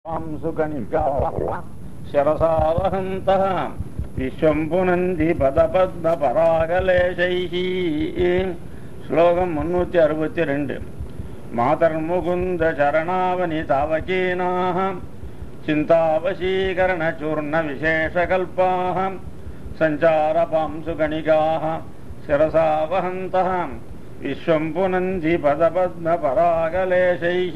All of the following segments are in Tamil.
శరసావహంతః విశ్వం పునంది పదపద్మపరాగలేశైः ஸ்லோகம் முன்னூத்தி அறுபத்தி ரெண்டு மாதர் முகுந்த சரணாவனி தாவகீனாக சிந்தாவசீகரண சூர்ண விசேஷகல்பாக சஞ்சார பாம்சு கணிகாக சிரசாவஹந்தः விஸ்வம் புனந்தி பதபத்ம பராகலேசைः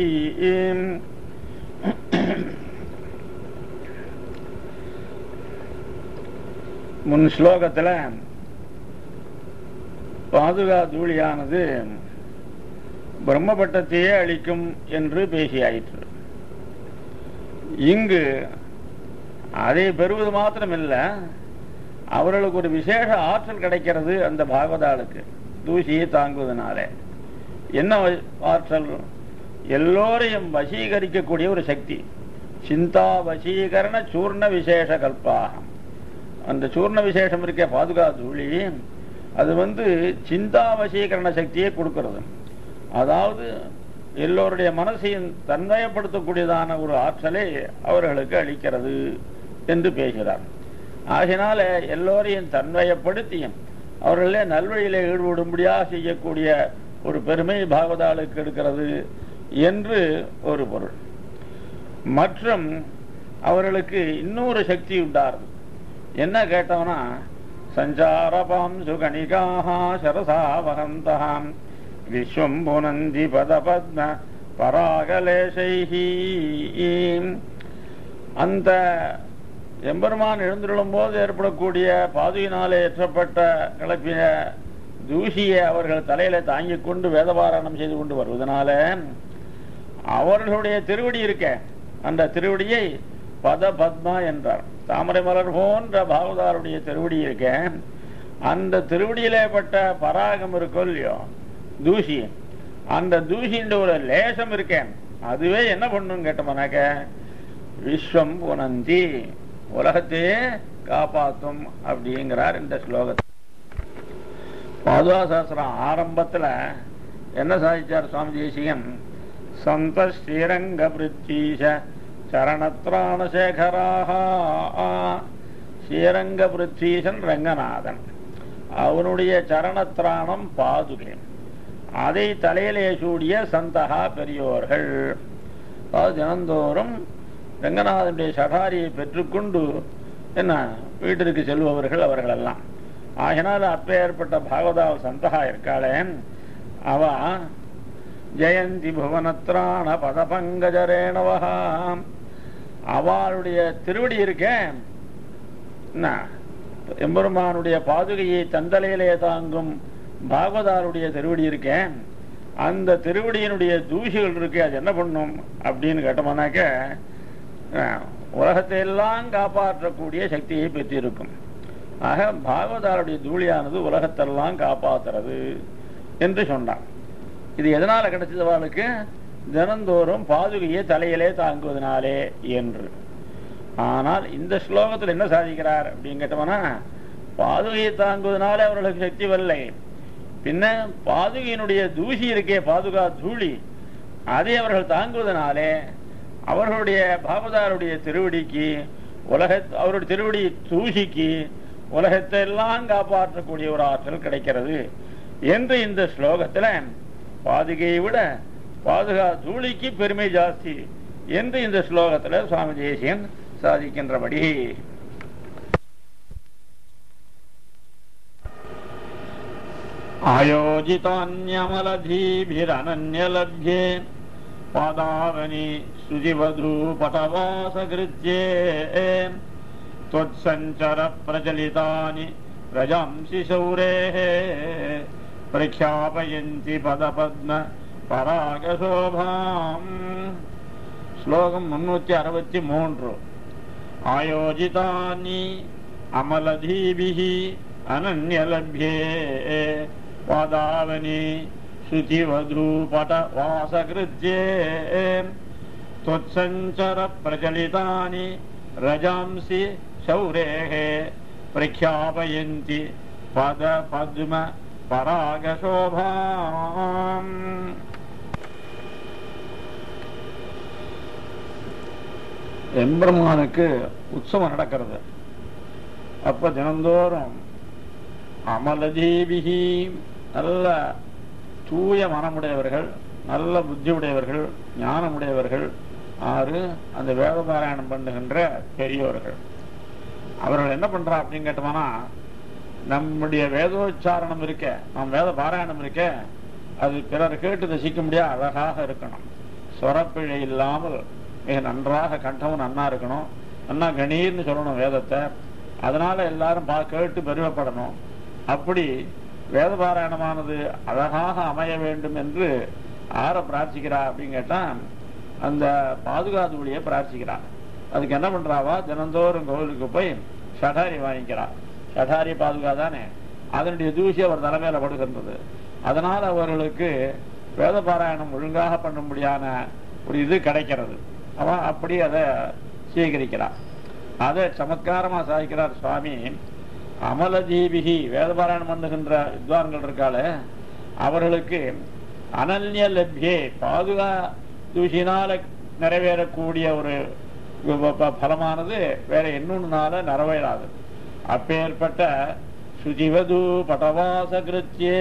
முன் ஸ்லோகத்துல பாதுகா தூளியானது பிரம்மபட்டத்தையே அளிக்கும் என்று பேசியாயிற்று இங்கு அதை பெறுவது மாத்திரமில்ல அவர்களுக்கு ஒரு விசேஷ ஆற்றல் கிடைக்கிறது அந்த பாகவதாளுக்கு தூசியை தாங்குவதனாலே என்ன ஆற்றல் எல்லோரையும் வசீகரிக்கக்கூடிய ஒரு சக்தி சிந்தா வசீகரண சூர்ண விசேஷ கல்பாகம் அந்த சூர்ண விசேஷம் இருக்க பாதுகா தூளி அது வந்து சிந்தா வசீகரண சக்தியை கொடுக்கிறது அதாவது எல்லோருடைய மனசையும் தன்மயப்படுத்தக்கூடியதான ஒரு ஆற்றலை அவர்களுக்கு அளிக்கிறது என்று பேசுகிறார் ஆகினால எல்லோரையும் தன்மயப்படுத்தியும் அவர்களே நல்வழியிலே ஈடுபடும்படியாக செய்யக்கூடிய ஒரு பெருமை பாகவதாளுக்கு இருக்கிறது என்று ஒரு பொருள் மற்றும் அவர்களுக்கு இன்னொரு சக்தி உண்டாருது என்ன கேட்டோம்னா சஞ்சாரபாம் சுகணிகாக சரசாவகந்தாம் விஸ்வம் புனந்தி பதபத்ம பராகலேசைஹி அந்த எம்பெருமான் எழுந்துள்ளும் போது ஏற்படக்கூடிய பாதுகினாலே ஏற்றப்பட்ட கிளப்பிய தூசியை அவர்கள் தலையில தாங்கிக் கொண்டு வேதபாராயணம் செய்து கொண்டு வருவதனால அவர்களுடைய திருவடி இருக்க அந்த திருவடியை பத பத்மா என்றார் தாமரை மலர் போன்ற பாகவதாருடைய திருவடி இருக்க அந்த திருவடியிலே பட்ட பராகம் இருக்கும் இல்லையோ தூசி அந்த தூசின்ற ஒரு லேசம் இருக்கேன் அதுவே என்ன பண்ணும் கேட்டோம்னாக்க விஸ்வம் புனந்தி உலகத்தையே காப்பாத்தும் அப்படிங்கிறார் இந்த ஸ்லோகத்தை பாதுகாசாஸ்திரம் ஆரம்பத்துல என்ன சாதிச்சார் சுவாமி தேசிகன் சந்த ஸ்ரீரங்க பிருத்தீஷ சரணத்ராணசேகராக ஸ்ரீரங்க பிருத்தீசன் ரங்கநாதன் அவனுடைய சரணத்ராணம் பாதுகை அதை தலையிலே சூடிய சந்தகா பெரியோர்கள் அதாவது தினந்தோறும் ரங்கநாதனுடைய சடாரியை பெற்றுக்கொண்டு என்ன வீட்டிற்கு செல்பவர்கள் அவர்களெல்லாம் ஆகினால் அப்பேற்பட்ட பாகவதா சந்தகா இருக்காளே அவ ஜெயந்தி புவனத்ராண பதபங்கஜரேணவகா அவளுடைய திருவடி இருக்க எம்பெருமானுடைய பாதுகையை தந்தலையிலே தாங்கும் பாகவதாருடைய திருவடி இருக்க அந்த திருவடியினுடைய தூசிகள் இருக்கு அது என்ன பண்ணும் அப்படின்னு கேட்டோம்னாக்க உலகத்தை எல்லாம் காப்பாற்றக்கூடிய சக்தியை பெற்றிருக்கும் ஆக பாகவதாருடைய தூளியானது உலகத்தெல்லாம் காப்பாத்துறது என்று சொன்னான் இது எதனால கிடைச்சது அவளுக்கு தினந்தோறும் பாதுகையை தலையிலே தாங்குவதனாலே என்று ஆனால் இந்த ஸ்லோகத்தில் என்ன சாதிக்கிறார் அப்படின்னு கேட்டோம்னா பாதுகையை தாங்குவதனாலே அவர்களுக்கு சக்தி வரலை பின்ன பாதுகையினுடைய தூசி இருக்கே பாதுகா தூளி அதை அவர்கள் தாங்குவதனாலே அவர்களுடைய பாபதாருடைய திருவடிக்கு உலக அவருடைய திருவடி தூசிக்கு உலகத்தை எல்லாம் காப்பாற்றக்கூடிய ஒரு ஆற்றல் கிடைக்கிறது என்று இந்த ஸ்லோகத்துல பாதுகையை விட பாதுகா தூளிக்கு பெருமை ஜாஸ்தி என்று இந்த ஸ்லோகத்துல சுவாமி தேசியன் சாதிக்கின்றபடி ஆயோஜிதான்யமலதீபிரனன்யலப்யே பாதாவனி சுஜிவதூபடவாசகிருத்யே त्वत्सञ्चर प्रचलितानि रजांसि शौरेः प्रख्यापयन्ति पदपद्म परागशोभाम् श्लोकम् मुन्नूति अरवति मूன்று आयोजितानि अमलधीभिः अनन्यलभ्ये पादावनि शुचिवधूपटवासकृत्ये त्वत्सञ्चर प्रचलितानि रजांसि शौरेः प्रख्यापयन्ति पद पद्म परागशोभाम् எம்பெருமானுக்கு உற்சவம் நடக்கிறது அப்ப தினந்தோறும் அமலதேவிகி நல்ல தூய மனமுடையவர்கள் நல்ல புத்தி உடையவர்கள் ஞானமுடையவர்கள் ஆறு அந்த வேத பாராயணம் பண்ணுகின்ற பெரியோர்கள் அவர்கள் என்ன பண்றா அப்படின்னு கேட்டோம்னா நம்முடைய வேதோச்சாரணம் இருக்க நம் வேத பாராயணம் இருக்க அது பிறர் கேட்டு ரசிக்க முடியாது அழகாக இருக்கணும் சொரப்பிழை இல்லாமல் மிக நன்றாக கண்டமும் நன்னா இருக்கணும் நன்னா கணீர்னு சொல்லணும் வேதத்தை அதனால எல்லாரும் பா கேட்டு பெருமைப்படணும் அப்படி வேத பாராயணமானது அழகாக அமைய வேண்டும் என்று ஆற பிரார்த்திக்கிறா அப்படின்னு கேட்டா அந்த பாதுகாத்துபடியை பிரார்த்திக்கிறா அதுக்கு என்ன பண்றாவா தினந்தோறும் கோவிலுக்கு போய் ஷடாரி வாங்கிக்கிறா ஷடாரி பாதுகா தானே அதனுடைய தூசி அவர் தலைமையில படுகின்றது அதனால அவர்களுக்கு வேத பாராயணம் ஒழுங்காக பண்ணும்படியான ஒரு இது கிடைக்கிறது அவன் அப்படி அதை சீகரிக்கிறார் அதை சமத்காரமா சாதிக்கிறார் சுவாமி அமலஜீவிகி வேதபாராயணம் பண்ணுகின்ற வித்வான்கள் இருக்காளே அவர்களுக்கு அனன்ய லப்யே பாதுகா தூசினால நிறைவேறக்கூடிய ஒரு ப- ப- பலமானது வேற இன்னொன்னுனால நிறைவேறாது அப்பேற்பட்ட சுதிவது பட்டவாச கிருத்தியே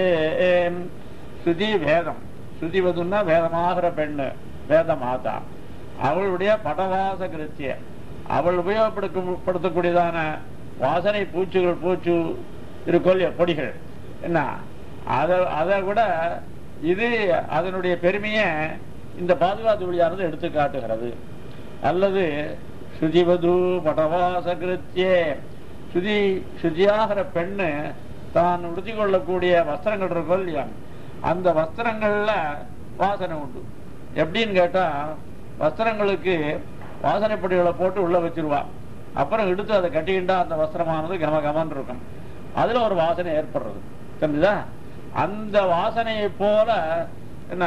சுதி வேதம் சுதிவதுன்னா வேதமாகிற பெண்ணு வேத மாதா அவளுடைய படவாச கிருத்திய அவள் உபயோகப்படுத்தக்கூடியதான வாசனை பூச்சிகள் பூச்சு இருக்கோ இல்லையா பொடிகள் என்ன அத அதை விட இது அதனுடைய பெருமையை இந்த பாதுகாத்து வழியானது எடுத்து காட்டுகிறது அல்லது சுதிவது படவாச கிருத்தியே சுதி சுதியாகிற பெண்ணு தான் உடுத்தி கொள்ளக்கூடிய வஸ்திரங்கள் இருக்கோ இல்லையா அந்த வஸ்திரங்கள்ல வாசனை உண்டு எப்படின்னு கேட்டா வஸ்திரங்களுக்கு வாசனை பொடிகளை போட்டு உள்ள வச்சிருவா அப்புறம் எடுத்து அதை கட்டிக்கிட்டா அந்த வஸ்திரமானது கம கமன்னு இருக்கும் அதுல ஒரு வாசனை ஏற்படுறது தெரிஞ்சுதா அந்த வாசனையை போல என்ன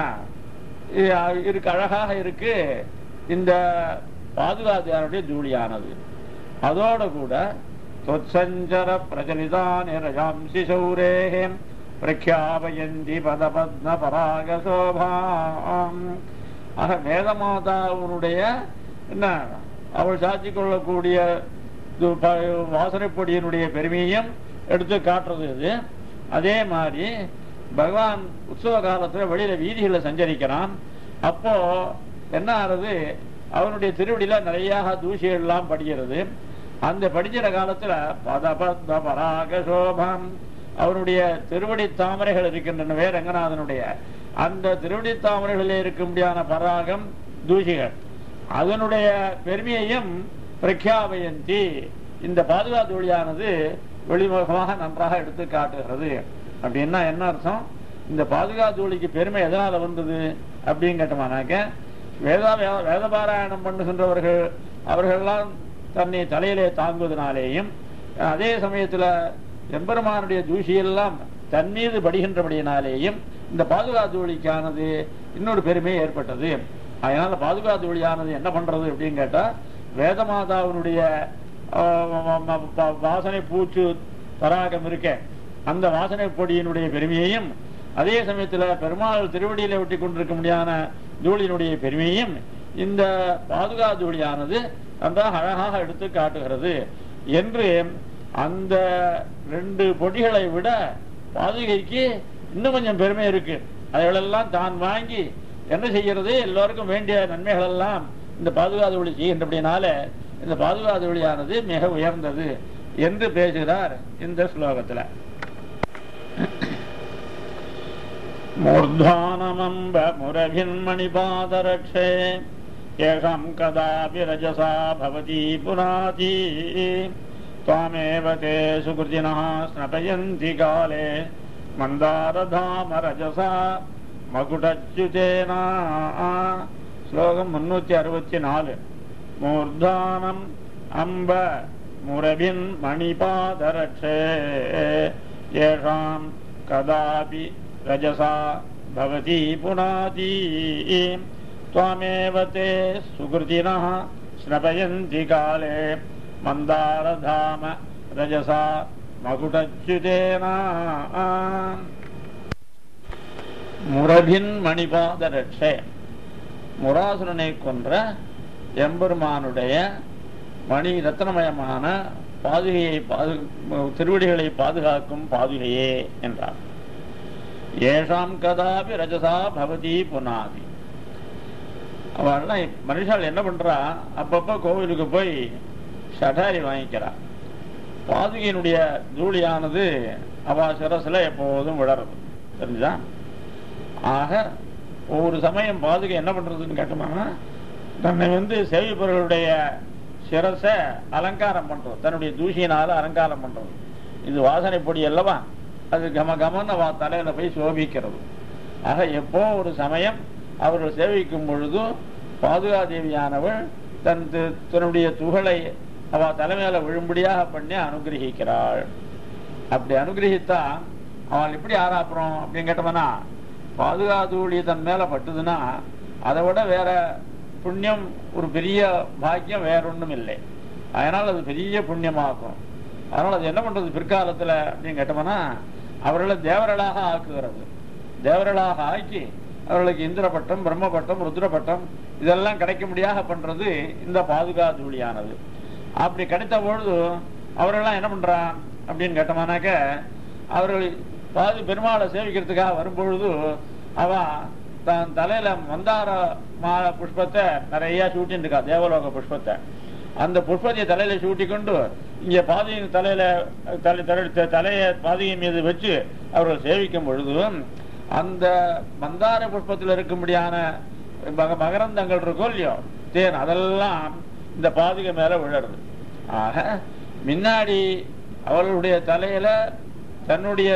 இ- இருக்கு அழகாக இருக்கு இந்த பாதுகாத்தியாருடைய ஜூலியானது அதோட கூட தொற்சஞ்சர பிரஜலிதான் ரஜாம்சி சௌரேஹே பிரக்யாபயந்தி பத பத்ம பராக சோபாம் ஆக வேதமாதாவுடைய என்ன அவள் சாட்சி கொள்ளக்கூடிய இது ப- வாசனை பொடியினுடைய பெருமையும் எடுத்து காட்டுறது இது அதே மாதிரி பகவான் உற்சவ காலத்துல வெளியில வீதிகளை சஞ்சரிக்கிறான் அப்போ என்ன ஆறுது அவனுடைய திருவடியில நிறைய தூசிகள் எல்லாம் படிக்கிறது அந்த படிக்கிற காலத்துல பத பத்ம பராக சோபம் அவருடைய திருவடி தாமரைகள் இருக்கின்றன ரங்கநாதனுடைய அந்த திருவடி தாமரைகளிலே இருக்கும்படியான பராகம் தூசிகள் அதனுடைய பெருமையையும் பிரக்யாபயந்தி இந்த பாதுகாத்து ஒளியானது வெளிமுகமாக நன்றாக எடுத்து காட்டுகிறது அப்படின்னா என்ன அர்த்தம் இந்த பாதுகாத்து ஒளிக்கு பெருமை எதனால வந்தது அப்படின்னு கேட்டோமானாக்க வேதா வே- வேதபாராயணம் பண்ணுகின்றவர்கள் அவர்கள்லாம் தன்னை தலையிலே தாங்குவதனாலேயும் அதே சமயத்துல எம்பெருமானுடைய தூசியெல்லாம் தன் மீது படுகின்றபடியினாலேயும் இந்த பாதுகாத்து ஒளிக்கானது இன்னொரு பெருமை ஏற்பட்டது அதனால பாதுகாத்து ஒளியானது என்ன பண்றது அப்படின்னு கேட்டா வேதமாதாவினுடைய ஆஹ், ம- ம- ப- வாசனை பூச்சு பராகம் இருக்க அந்த வாசனை பொடியினுடைய பெருமையையும் அதே சமயத்துல பெருமாள் திருவடியில ஒட்டி கொண்டிருக்க முடியாத தூளினுடைய பெருமையையும் இந்த பாதுகா தூளியானது நன்றாக அழகாக எடுத்து காட்டுகிறது என்று அந்த ரெண்டு பொடிகளை விட பாதுகைக்கு இன்னும் கொஞ்சம் பெருமை இருக்கு அதைகளெல்லாம் தான் வாங்கி என்ன செய்கிறது எல்லோருக்கும் வேண்டிய நன்மைகள் எல்லாம் இந்த பாதுகாத்து ஒளி செய்கின்றபடினால இந்த பாதுகாத்து ஒளியானது மிக உயர்ந்தது என்று பேசுகிறார் இந்த ஸ்லோகத்துல மூர்தானமம்ப முரபின்மணிபாதரக்ஷே ஏகம் கதாபி ரஜசா பவதி புனாதி त्वामेव ते सुकृतिनः स्नपयन्ति काले மந்தாரதாம ரஜசா மகுடச்சுதேனா ஸ்லோகம் முன்னூத்தி அறுபத்தி நாலு மூர்தானம் அம்ப முரபின் மணிபாதரட்சே ஏஷாம் கதாபி ரஜசா பவதி புனாதி त्वामेव ते सुकृतिनः स्नपयन्ति काले மந்தாரதாம ரஜசா மகுடச்சுதேனா முரபின் மணிபாத ரட்சே முராசுரனை கொன்ற எம்பெருமானுடைய மணி ரத்னமயமான பாதுகையை பாது திருவடிகளை பாதுகாக்கும் பாதுகையே என்றார் ஏஷாம் கதாபி ரஜசா பவதி புனாதி அவள்லாம் மனுஷால் என்ன பண்றா அப்பப்ப கோவிலுக்கு போய் சடாரி வாங்கிக்கிறா பாதுகையினுடைய தூளியானது அவ சிரசுல எப்போதும் விழறது தெரிஞ்சுதா ஆக ஒவ்வொரு சமயம் பாதுகை என்ன பண்றதுன்னு கேட்டோம்னா தன்னை வந்து சேவிப்பவர்களுடைய சிரசை அலங்காரம் பண்றது தன்னுடைய தூசியினால அலங்காரம் பண்றது இது வாசனை பொடி அல்லவா அது கம கமன்னு அவ தலையில போய் சோபிக்கிறது ஆக எப்போ ஒரு சமயம் அவர்கள் சேவிக்கும் பொழுது பாதுகாதேவியானவள் தன் தி- தன்னுடைய துகளை அவ தலைமையில விழும்படியாக பண்ணி அனுகிரகிக்கிறாள் அப்படி அனுகிரகித்தா அவள் எப்படி ஆராப்புறோம் அப்படின்னு கேட்டோம்னா பாதுகாதூளி தன் மேல பட்டுதுன்னா அதை விட வேற புண்ணியம் ஒரு பெரிய பாக்கியம் வேற ஒண்ணும் இல்லை அதனால அது பெரிய புண்ணியமாக்கும் அதனால அது என்ன பண்றது பிற்காலத்துல அப்படின்னு கேட்டோம்னா அவர்களை தேவர்களாக ஆக்குகிறது தேவர்களாக ஆக்கி அவர்களுக்கு இந்திர பட்டம் பிரம்ம பட்டம் ருத்ர பட்டம் இதெல்லாம் கிடைக்க முடியாத பண்றது இந்த பாதுகாதூளியானது அப்படி கிடைத்த பொழுது அவர்கள்லாம் என்ன பண்றான் அப்படின்னு கேட்டோம்னாக்க அவர்கள் பாது பெருமாளை சேவிக்கிறதுக்காக வரும்பொழுது அவ தன் தலையில மந்தார மாலை புஷ்பத்தை நிறைய சூட்டின்னு இருக்கா தேவலோக புஷ்பத்தை அந்த புஷ்பத்தை தலையில சூட்டி கொண்டு இங்க பாதையின் தலையில தலை தலை- தலைய பாதையின் மீது வச்சு அவர்கள் சேவிக்கும் பொழுது அந்த மந்தார புஷ்பத்தில் இருக்கும்படியான மக- மகரந்தங்கள் இருக்கும் இல்லையோ தேன் அதெல்லாம் இந்த பாதுகை மேல விழறது ஆக முன்னாடி அவர்களுடைய தலையில தன்னுடைய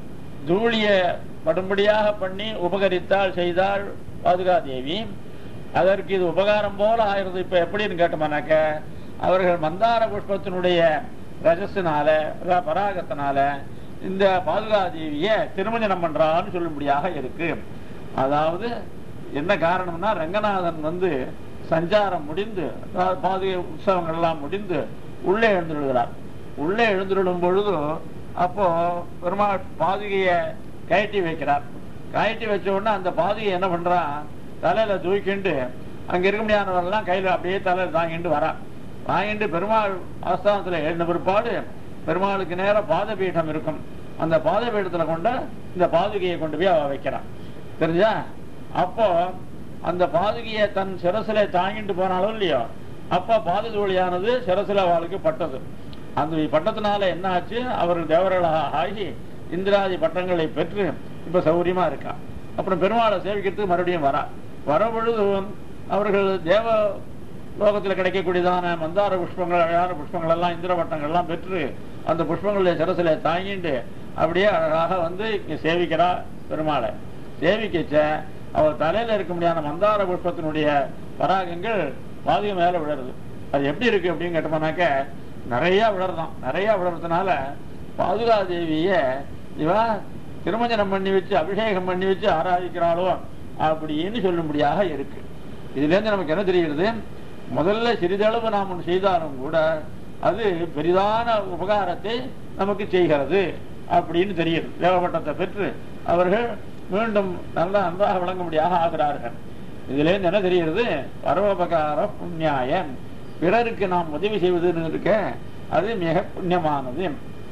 தூளிய படும்படியாக பண்ணி உபகரித்தாள் செய்தாள் பாதுகாதேவி அதற்கு இது உபகாரம் போல ஆயிருது இப்ப எப்படின்னு கேட்டோம்னாக்க அவர்கள் மந்தார புஷ்பத்தினுடைய ரஜசினால அதாவது பராகத்தினால இந்த பாதுகாதேவிய திருமஞ்சனம் பண்றான்னு சொல்லும்படியாக இருக்கு அதாவது என்ன காரணம்னா ரங்கநாதன் வந்து சஞ்சாரம் முடிந்து அதாவது பாதுகை உற்சவங்கள் எல்லாம் முடிந்து உள்ளே எழுந்துள்ளார் உள்ளே எழுந்துள்ளும் பொழுது அப்போ பெருமாள் பாதுகைய கயட்டி வைக்கிறார் கயட்டி வச்ச உடனே அந்த பாதுகை என்ன பண்றான் தலையில தூக்கிண்டு அங்க இருக்க முடியாதவரெல்லாம் கையில அப்படியே தலையில தாங்கிட்டு வரான் வாங்கிட்டு பெருமாள் ஆஸ்தானத்துல எழுந்த பிற்பாடு பெருமாளுக்கு நேர பாதபீடம் இருக்கும் அந்த பாதபீடத்துல கொண்டு இந்த பாதுகையை கொண்டு போய் அவ வைக்கிறான் தெரிஞ்சா அப்போ அந்த பாதுகையை தன் சிரசில தாங்கிட்டு போனாலும் இல்லையோ அப்ப பாதுதோழியானது சிரசில அவளுக்கு பட்டது அந்த பட்டத்தினால என்ன ஆச்சு அவர்கள் தேவர்களாக ஆகி இந்திராதி பட்டங்களை பெற்று இப்ப சௌரியமா இருக்கா அப்புறம் பெருமாளை சேவிக்கிறதுக்கு மறுபடியும் வரா வர பொழுது அவர்கள் தேவ லோகத்தில் கிடைக்கக்கூடியதான மந்தார புஷ்பங்கள் அழகான புஷ்பங்கள் எல்லாம் இந்திர பட்டங்கள் எல்லாம் பெற்று அந்த புஷ்பங்களுடைய சிரசில தாங்கிட்டு அப்படியே அழகாக வந்து இங்க சேவிக்கிறா பெருமாளை சேவிக்கச்ச அவர் தலையில இருக்க முடியாத மந்தார புஷ்பத்தினுடைய பராகங்கள் பாதிக மேல விழருது அது எப்படி இருக்கு அப்படின்னு கேட்டோம்னாக்க நிறைய விழறதாம் நிறைய விழறதுனால பாதுகாதேவிய இவா திருமஞ்சனம் பண்ணி வச்சு அபிஷேகம் பண்ணி வச்சு ஆராதிக்கிறாளோ அப்படின்னு சொல்லும்படியாக இருக்கு இதுல இருந்து நமக்கு என்ன தெரிகிறது முதல்ல சிறிதளவு நாம் ஒன்று செய்தாலும் கூட அது பெரிதான உபகாரத்தை நமக்கு செய்கிறது அப்படின்னு தெரியுது தேவப்பட்டத்தை பெற்று அவர்கள் மீண்டும் நல்லா நன்றாக விளங்கும்படியாக ஆகிறார்கள் இதுல இருந்து என்ன தெரிகிறது பரோபகார புண்ணியாயம் பிறருக்கு நாம் உதவி செய்வதுன்னு இருக்க அது மிக புண்ணியமானது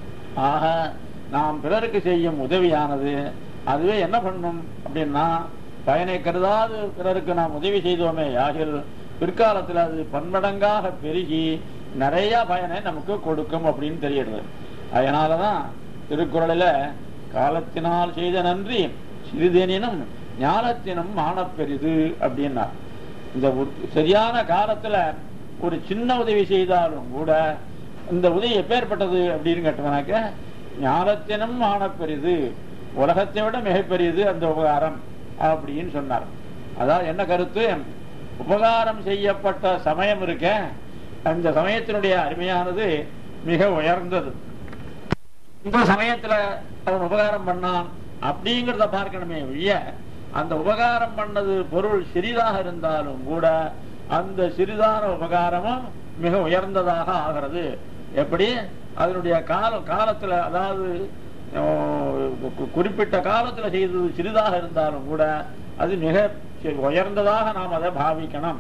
ஆக நாம் பிறருக்கு செய்யும் உதவியானது அதுவே என்ன பண்ணும் அப்படின்னா பயனை கருதாது பிறருக்கு நாம் உதவி செய்தோமே யாகில் பிற்காலத்தில் அது பன்மடங்காக பெருகி நிறைய பயனை நமக்கு கொடுக்கும் அப்படின்னு தெரியுது அதனாலதான் திருக்குறளில காலத்தினால் செய்த நன்றி சிறிதெனினும் ஞானத்தினும் மானப்பெரிது அப்படின்னா இந்த ஒரு- சரியான காலத்துல ஒரு சின்ன உதவி செய்தாலும் கூட இந்த உதவி எப்பேற்பட்டது அப்படின்னு கேட்டோம்னாக்க ஞானத்தினும் மானப்பெரிது உலகத்தை விட மிகப்பெரியது அந்த உபகாரம் அப்படின்னு சொன்னார் அதாவது என்ன கருத்து உபகாரம் செய்யப்பட்ட சமயம் இருக்க அந்த சமயத்தினுடைய அருமையானது மிக உயர்ந்தது இந்த சமயத்துல அவன் உபகாரம் பண்ணான் அப்படிங்கிறத பார்க்கணுமே ஒழிய அந்த உபகாரம் பண்ணது பொருள் சிறிதாக இருந்தாலும் கூட அந்த சிறிதான உபகாரமும் மிக உயர்ந்ததாக ஆகிறது எப்படி அதனுடைய காலம் காலத்துல அதாவது அஹ், கு- குறிப்பிட்ட காலத்துல செய்தது சிறிதாக இருந்தாலும் கூட அது மிக சி- உயர்ந்ததாக நாம் அதை பாவிக்கணும்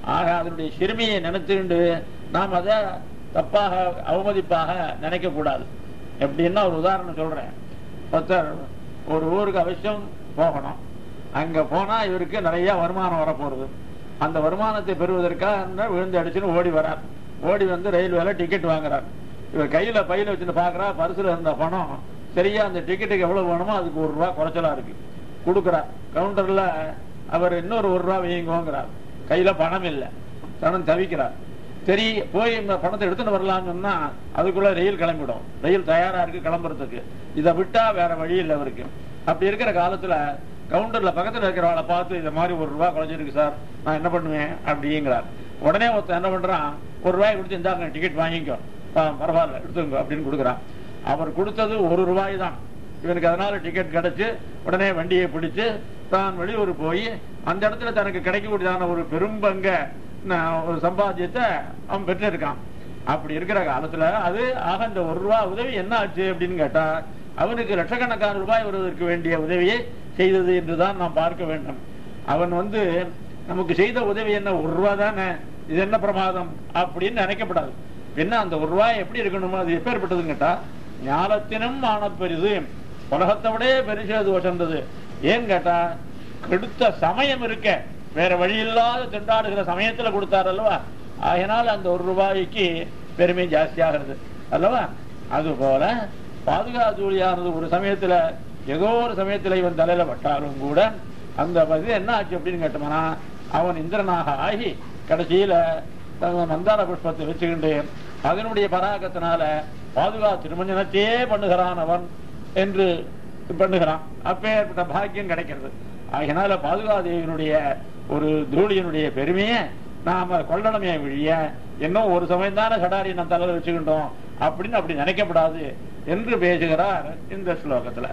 ஆக அதனுடைய சிறுமியை நினைத்துண்டு நாம் அதை தப்பாக அவமதிப்பாக நினைக்க கூடாது எப்படின்னா ஒரு உதாரணம் சொல்றேன் ஒருத்தர் ஒரு ஊருக்கு அவசியம் போகணும் அங்க போனா இவருக்கு நிறைய வருமானம் வரப்போறது அந்த வருமானத்தை பெறுவதற்காக விழுந்து அடிச்சுன்னு ஓடி வரார் ஓடி வந்து ரயில்வேல டிக்கெட் வாங்குறார் இவர் கையில பையில வச்சுட்டு பாக்குறா பரிசுல இருந்த பணம் சரியா அந்த டிக்கெட்டுக்கு எவ்வளவு வேணுமோ அதுக்கு ஒரு ரூபா குறைச்சலா இருக்கு கொடுக்குறார் கவுண்டர்ல அவர் இன்னொரு ஒரு ரூபா வையுங்கோங்கிறார் கையில பணம் இல்லை தனம் தவிக்கிறார் சரி போய் இந்த பணத்தை எடுத்துட்டு வரலாம்னு சொன்னா அதுக்குள்ள ரயில் கிளம்பிடும் ரயில் தயாரா இருக்கு கிளம்புறதுக்கு இதை விட்டா வேற வழி இல்லை அவருக்கு அப்படி இருக்கிற காலத்துல கவுண்டர்ல பக்கத்துல இருக்கிறவளை பார்த்து இந்த மாதிரி ஒரு ரூபா குறைஞ்சிருக்கு சார் நான் என்ன பண்ணுவேன் அப்படிங்கிறார் உடனே ஒருத்தன் என்ன பண்றான் ஒரு ரூபாய் கொடுத்து இந்தாங்க டிக்கெட் வாங்கிக்கோ ஆ, பரவாயில்ல எடுத்துங்க அப்படின்னு கொடுக்குறான் அவர் கொடுத்தது ஒரு ரூபாய் தான் இவனுக்கு அதனால டிக்கெட் கிடைச்சு உடனே வண்டியை பிடிச்சு தான் வெளியூர் போய் அந்த இடத்துல தனக்கு கிடைக்கக்கூடியதான ஒரு பெரும்பங்க ந- ஒரு சம்பாத்தியத்தை அவன் பெற்றிருக்கான் அப்படி இருக்கிற காலத்துல அது ஆக இந்த ஒரு ரூபாய் உதவி என்ன ஆச்சு அப்படின்னு கேட்டா அவனுக்கு லட்சக்கணக்கான ரூபாய் வருவதற்கு வேண்டிய உதவியை செய்தது என்றுதான் நாம் பார்க்க வேண்டும் அவன் வந்து நமக்கு செய்த உதவி என்ன ஒரு ரூபா தானே இது என்ன பிரமாதம் அப்படின்னு நினைக்கப்படாது என்ன அந்த ஒரு ரூபாய் எப்படி இருக்கணுமோ அது எப்பேற்பட்டதுன்னு கேட்டா ஞானத்தினும் ஆனப்பெரிது உலகத்தை விட பெருசு அது வசந்தது ஏன்னு கேட்டா கெடுத்த சமயம் இருக்க வேற வழி இல்லாத திண்டாடுகிற சமயத்துல கொடுத்தார் அல்லவா ஆகினால் அந்த ஒரு ரூபாய்க்கு பெருமை ஜாஸ்தியாகிறது அல்லவா அது போல பாதுகாத்தூலியானது ஒரு சமயத்துல ஏதோ ஒரு சமயத்துல இவன் தலையில பட்டாலும் கூட அந்த இது என்ன ஆச்சு அப்படின்னு கேட்டோம்னா அவன் இந்திரனாக ஆகி கடைசியில தன் மந்தார புஷ்பத்தை வச்சுக்கிண்டு அதனுடைய பராகத்தினால பாதுகா திருமஞ்சனத்தையே பண்ணுகிறான் அவன் என்று பண்ணுகிறான் அப்பேற்பட்ட பாக்கியம் கிடைக்கிறது ஆகினால பாதுகாதேவியினுடைய ஒரு தூளியனுடைய பெருமையை நாம கொள்ளணுமே வழிய இன்னும் ஒரு சமயம் தானே சடாரி நம்ம தலையில வச்சுக்கிட்டோம் அப்படின்னு அப்படி நினைக்கப்படாது என்று பேசுகிறார் இந்த ஸ்லோகத்துல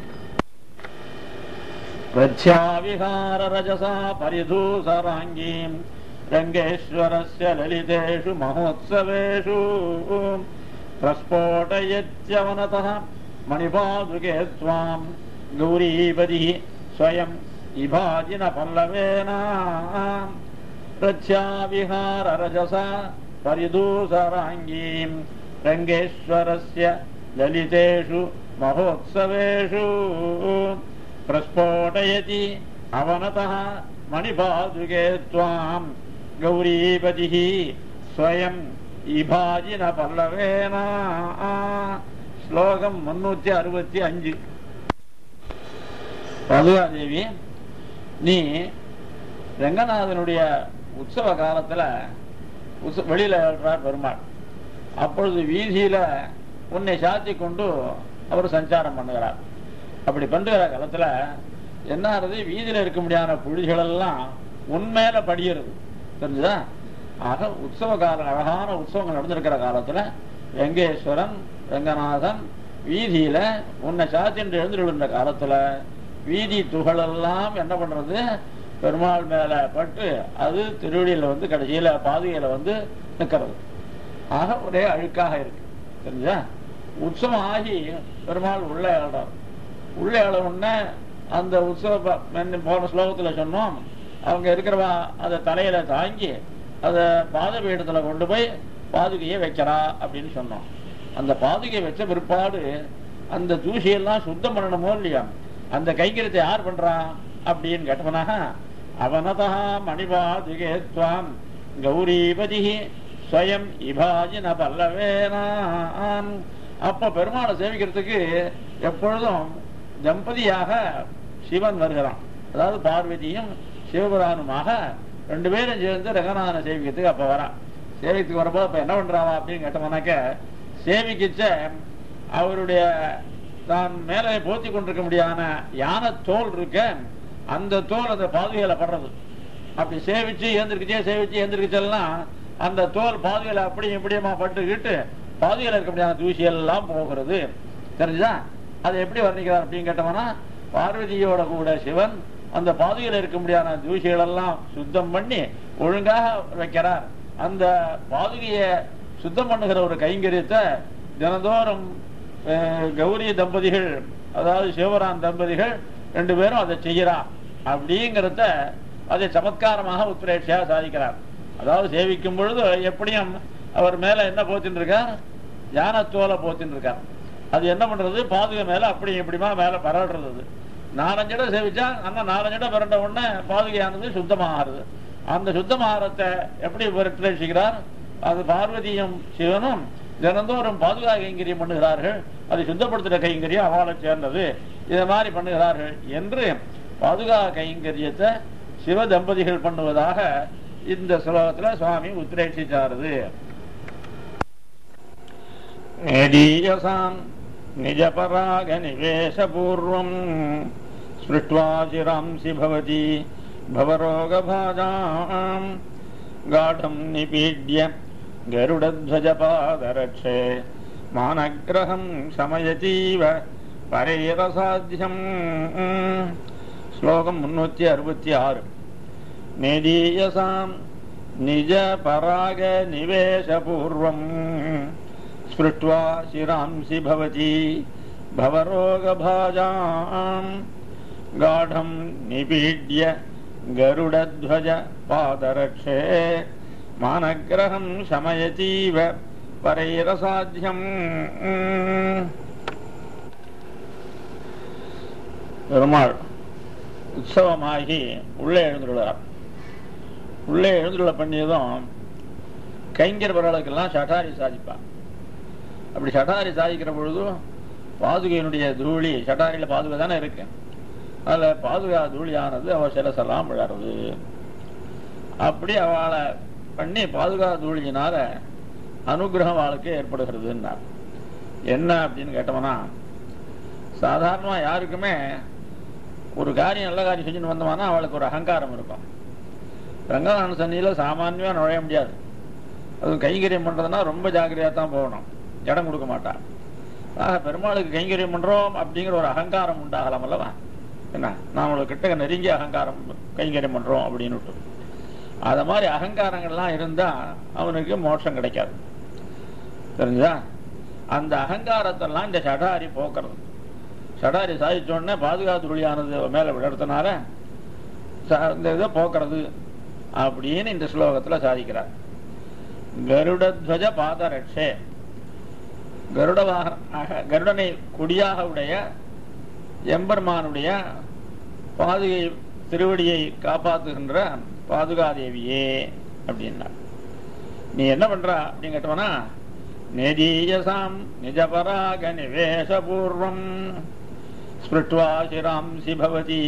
பிரத்யாவிகார ரஜசா பரிதூசராங்கீம் ரங்கேஸ்வரஸ்ய லலிதேஷு மகோத்சவேஷு பிரஸ்போட்டயத்யவனதः மணிபாதுகே त्वाम् गौरीपतिः स्वयम् इभाजिन पल्लवेन प्रत्याविहार रजसा परिदूसराङ्गीम् रङ्गेश्वरस्य ललितेषु महोत्सवेषु प्रस्फोटयति अवनतः मणिपादुके त्वाम् गौरीपतिः स्वयम् இபாஜின பல்லவேனா ஸ்லோகம் முன்னூத்தி அறுபத்தி அஞ்சு பதுகாதேவி நீ ரங்கநாதனுடைய உற்சவ காலத்துல உற்ச- வெளியில ஏழ்றார் பெருமாள் அப்பொழுது வீதியில உன்னை சாத்தி கொண்டு அவர் சஞ்சாரம் பண்ணுகிறார் அப்படி பண்ணுகிற காலத்துல என்ன ஆகுது வீதியில இருக்க முடியாத புலிகள் எல்லாம் உண்மையில படிகிறது தெரிஞ்சுதா ஆக உற்சவ கால அழகான உற்சவங்கள் நடந்திருக்கிற காலத்துல வெங்கேஸ்வரன் ரங்கநாதன் வீதியில உன்னை சாத்தின்று எழுந்துள்ள காலத்துல வீதி துகளெல்லாம் என்ன பண்றது பெருமாள் மேல பட்டு அது திருவடியில வந்து கடைசியில பாதுகையில வந்து நிக்கிறது ஆக ஒரே அழுக்காக இருக்கு தெரிஞ்சா உற்சவம் ஆகி பெருமாள் உள்ள ஏழ்றார் உள்ள ஏழ உடனே அந்த உற்சவ ப- முன்ன போன ஸ்லோகத்துல சொன்னோம் அவங்க இருக்கிறவா அதை தலையில தாங்கி அதை பாதபீடத்துல கொண்டு போய் பாதுகையை வைக்கிறா அப்படின்னு சொன்னோம் அந்த பாதுகை வச்ச பிற்பாடு அந்த தூசியெல்லாம் சுத்தம் பண்ணணுமோ இல்லையா அந்த கைங்கரியத்தை யார் பண்றா அப்படின்னு கேட்டவனாக அவனதா மணிபாதுகே துவாம் கௌரிபதி ஸ்வயம் இபாஜின பல்லவேனாம் அப்ப பெருமாளை சேவிக்கிறதுக்கு எப்பொழுதும் தம்பதியாக சிவன் வருகிறான் அதாவது பார்வதியும் சிவபுரானுமாக ரெண்டு பேரும் சேர்ந்து ரங்கநாதனை சேவிக்கிறதுக்கு அப்ப வரான் சேவிக்கிறதுக்கு வரும்போது அப்ப என்ன பண்றாவா அப்படின்னு கேட்டோம்னாக்க சேவிக்கிச்ச அவருடைய தான் மேலே போத்தி கொண்டிருக்க முடியாத யானை தோல் இருக்க அந்த தோல் அந்த பாதுகையில படுறது அப்படி சேவிச்சு ஏந்திருக்குச்சே சேவிச்சு ஏந்திருக்குச்செல்லாம் அந்த தோல் பாதுகையில அப்படியும் இப்படியுமா பட்டுக்கிட்டு பாதுகையில இருக்க முடியாத தூசி எல்லாம் போகிறது தெரிஞ்சுதா அதை எப்படி வர்ணிக்கிறார் அப்படின்னு கேட்டோம்னா பார்வதியோட கூட சிவன் அந்த பாதுகையில இருக்க முடியாத தூசிகள் எல்லாம் சுத்தம் பண்ணி ஒழுங்காக வைக்கிறார் அந்த பாதுகையை சுத்தம் பண்ணுகிற ஒரு கைங்கரியத்தை தினந்தோறும் அஹ், கௌரி தம்பதிகள் அதாவது சிவரான் தம்பதிகள் ரெண்டு பேரும் அதை செய்கிறா அப்படிங்கிறத அதை சமத்காரமாக உத்ரேட்சியாக சாதிக்கிறார் அதாவது சேவிக்கும் பொழுது எப்படியும் அவர் மேல என்ன போத்தின்னு இருக்கார் யானத்தோலை போத்தின்னு இருக்கார் அது என்ன பண்றது பாதுகை மேல அப்படி இப்படிமா மேல பரடுறது அது நாலஞ்சு இடம் சேவிச்சா அந்த நாலஞ்சு இடம் பிறண்ட உடனே பாதுகையானது சுத்தமாகிறது அந்த சுத்தமாகறத்தை எப்படி விரட்டிக்கிறார் அது பார்வதியும் சிவனும் தினந்தோறும் பாதுகா கைங்கரியம் பண்ணுகிறார்கள் அதை சுத்தப்படுத்துகிற கைங்கரியம் அவளை சேர்ந்தது இதை மாதிரி பண்ணுகிறார்கள் என்று பாதுகா கைங்கரியத்தை சிவ தம்பதிகள் பண்ணுவதாக இந்த ஸ்லோகத்துல சுவாமி உத்ரேஷிச்சாருது நேதீயசாம் நிஜபராக நிவேசபூர்வம் ஸ்மிருட்வா சிராம்சி பவதி भवरोगभाजाम् गाढम् निपीड्य गरुडध्वजपादरक्षे मानग्रहम् शमयतीव பரைரசாத்தியம் ஸ்லோகம் முன்னூத்தி அறுபத்தி ஆறு நேதீயசாம் நிஜ பராக நிவேசபூர்வம் ஸ்பிருட்வா சிராம்சி பவதி பவரோகபாஜாம் காடம் நிபீட்ய கருடத்வஜ பாதரக்ஷே மானகிரகம் சமயதீவ பரைரசாத்தியம் பெருமாள் உற்சவமாகி உள்ளே எழுந்துள்ளார் உள்ளே எழுந்துள்ள பண்ணியதும் கைங்கர்வர்களுக்கெல்லாம் சட்டாரி சாதிப்பான் அப்படி சட்டாரி சாதிக்கிற பொழுது பாதுகையினுடைய தூளி சட்டாரியில பாதுகை தானே இருக்கு அதுல பாதுகா தூளியானது அவ சிரசெல்லாம் விழறது அப்படி அவளை பண்ணி பாதுகா தூளியினால அனுகிரகம் அவளுக்கு ஏற்படுகிறதுன்னா என்ன அப்படின்னு கேட்டோம்னா சாதாரணமா யாருக்குமே ஒரு காரியம் நல்ல காரியம் செஞ்சுட்டு வந்தோம்னா அவளுக்கு ஒரு அகங்காரம் இருக்கும் ரங்கநாதன் சன்னியில சாமானியமா நுழைய முடியாது அது கைங்கரியம் பண்றதுன்னா ரொம்ப ஜாக்கிரதையா தான் போகணும் இடம் கொடுக்க மாட்டான் ஆக பெருமாளுக்கு கைங்கரியம் பண்றோம் அப்படிங்கிற ஒரு அகங்காரம் உண்டாகலாம் அல்லவா என்ன நாமளுக்கு கிட்ட நெருங்கி அகங்காரம் கைங்கரியம் பண்றோம் அப்படின்னு அத மாதிரி அகங்காரங்கள்லாம் இருந்தா அவனுக்கு மோட்சம் கிடைக்காது தெரிஞ்சா அந்த அகங்காரத்தெல்லாம் இந்த சடாரி போக்குறது சடாரி சாதிச்ச உடனே பாதுகாத்து ஒளியானது மேல விடறதுனால இந்த இதை போக்குறது அப்படின்னு இந்த ஸ்லோகத்துல சாதிக்கிறார் கருடத்வஜ பாதரட்சே கருட வாகனாக கருடனை கொடியாக உடைய எம்பெருமானுடைய பாதுகை திருவடியை காப்பாத்துகின்ற பாதுகாதேவியே அப்படின்னா நீ என்ன பண்ற அப்படின்னு கேட்டோம்னா நெதீயசாம் நிஜபராக நிவேசபூர்வம் ஸ்பிருட்வா சிராம்சி பவதி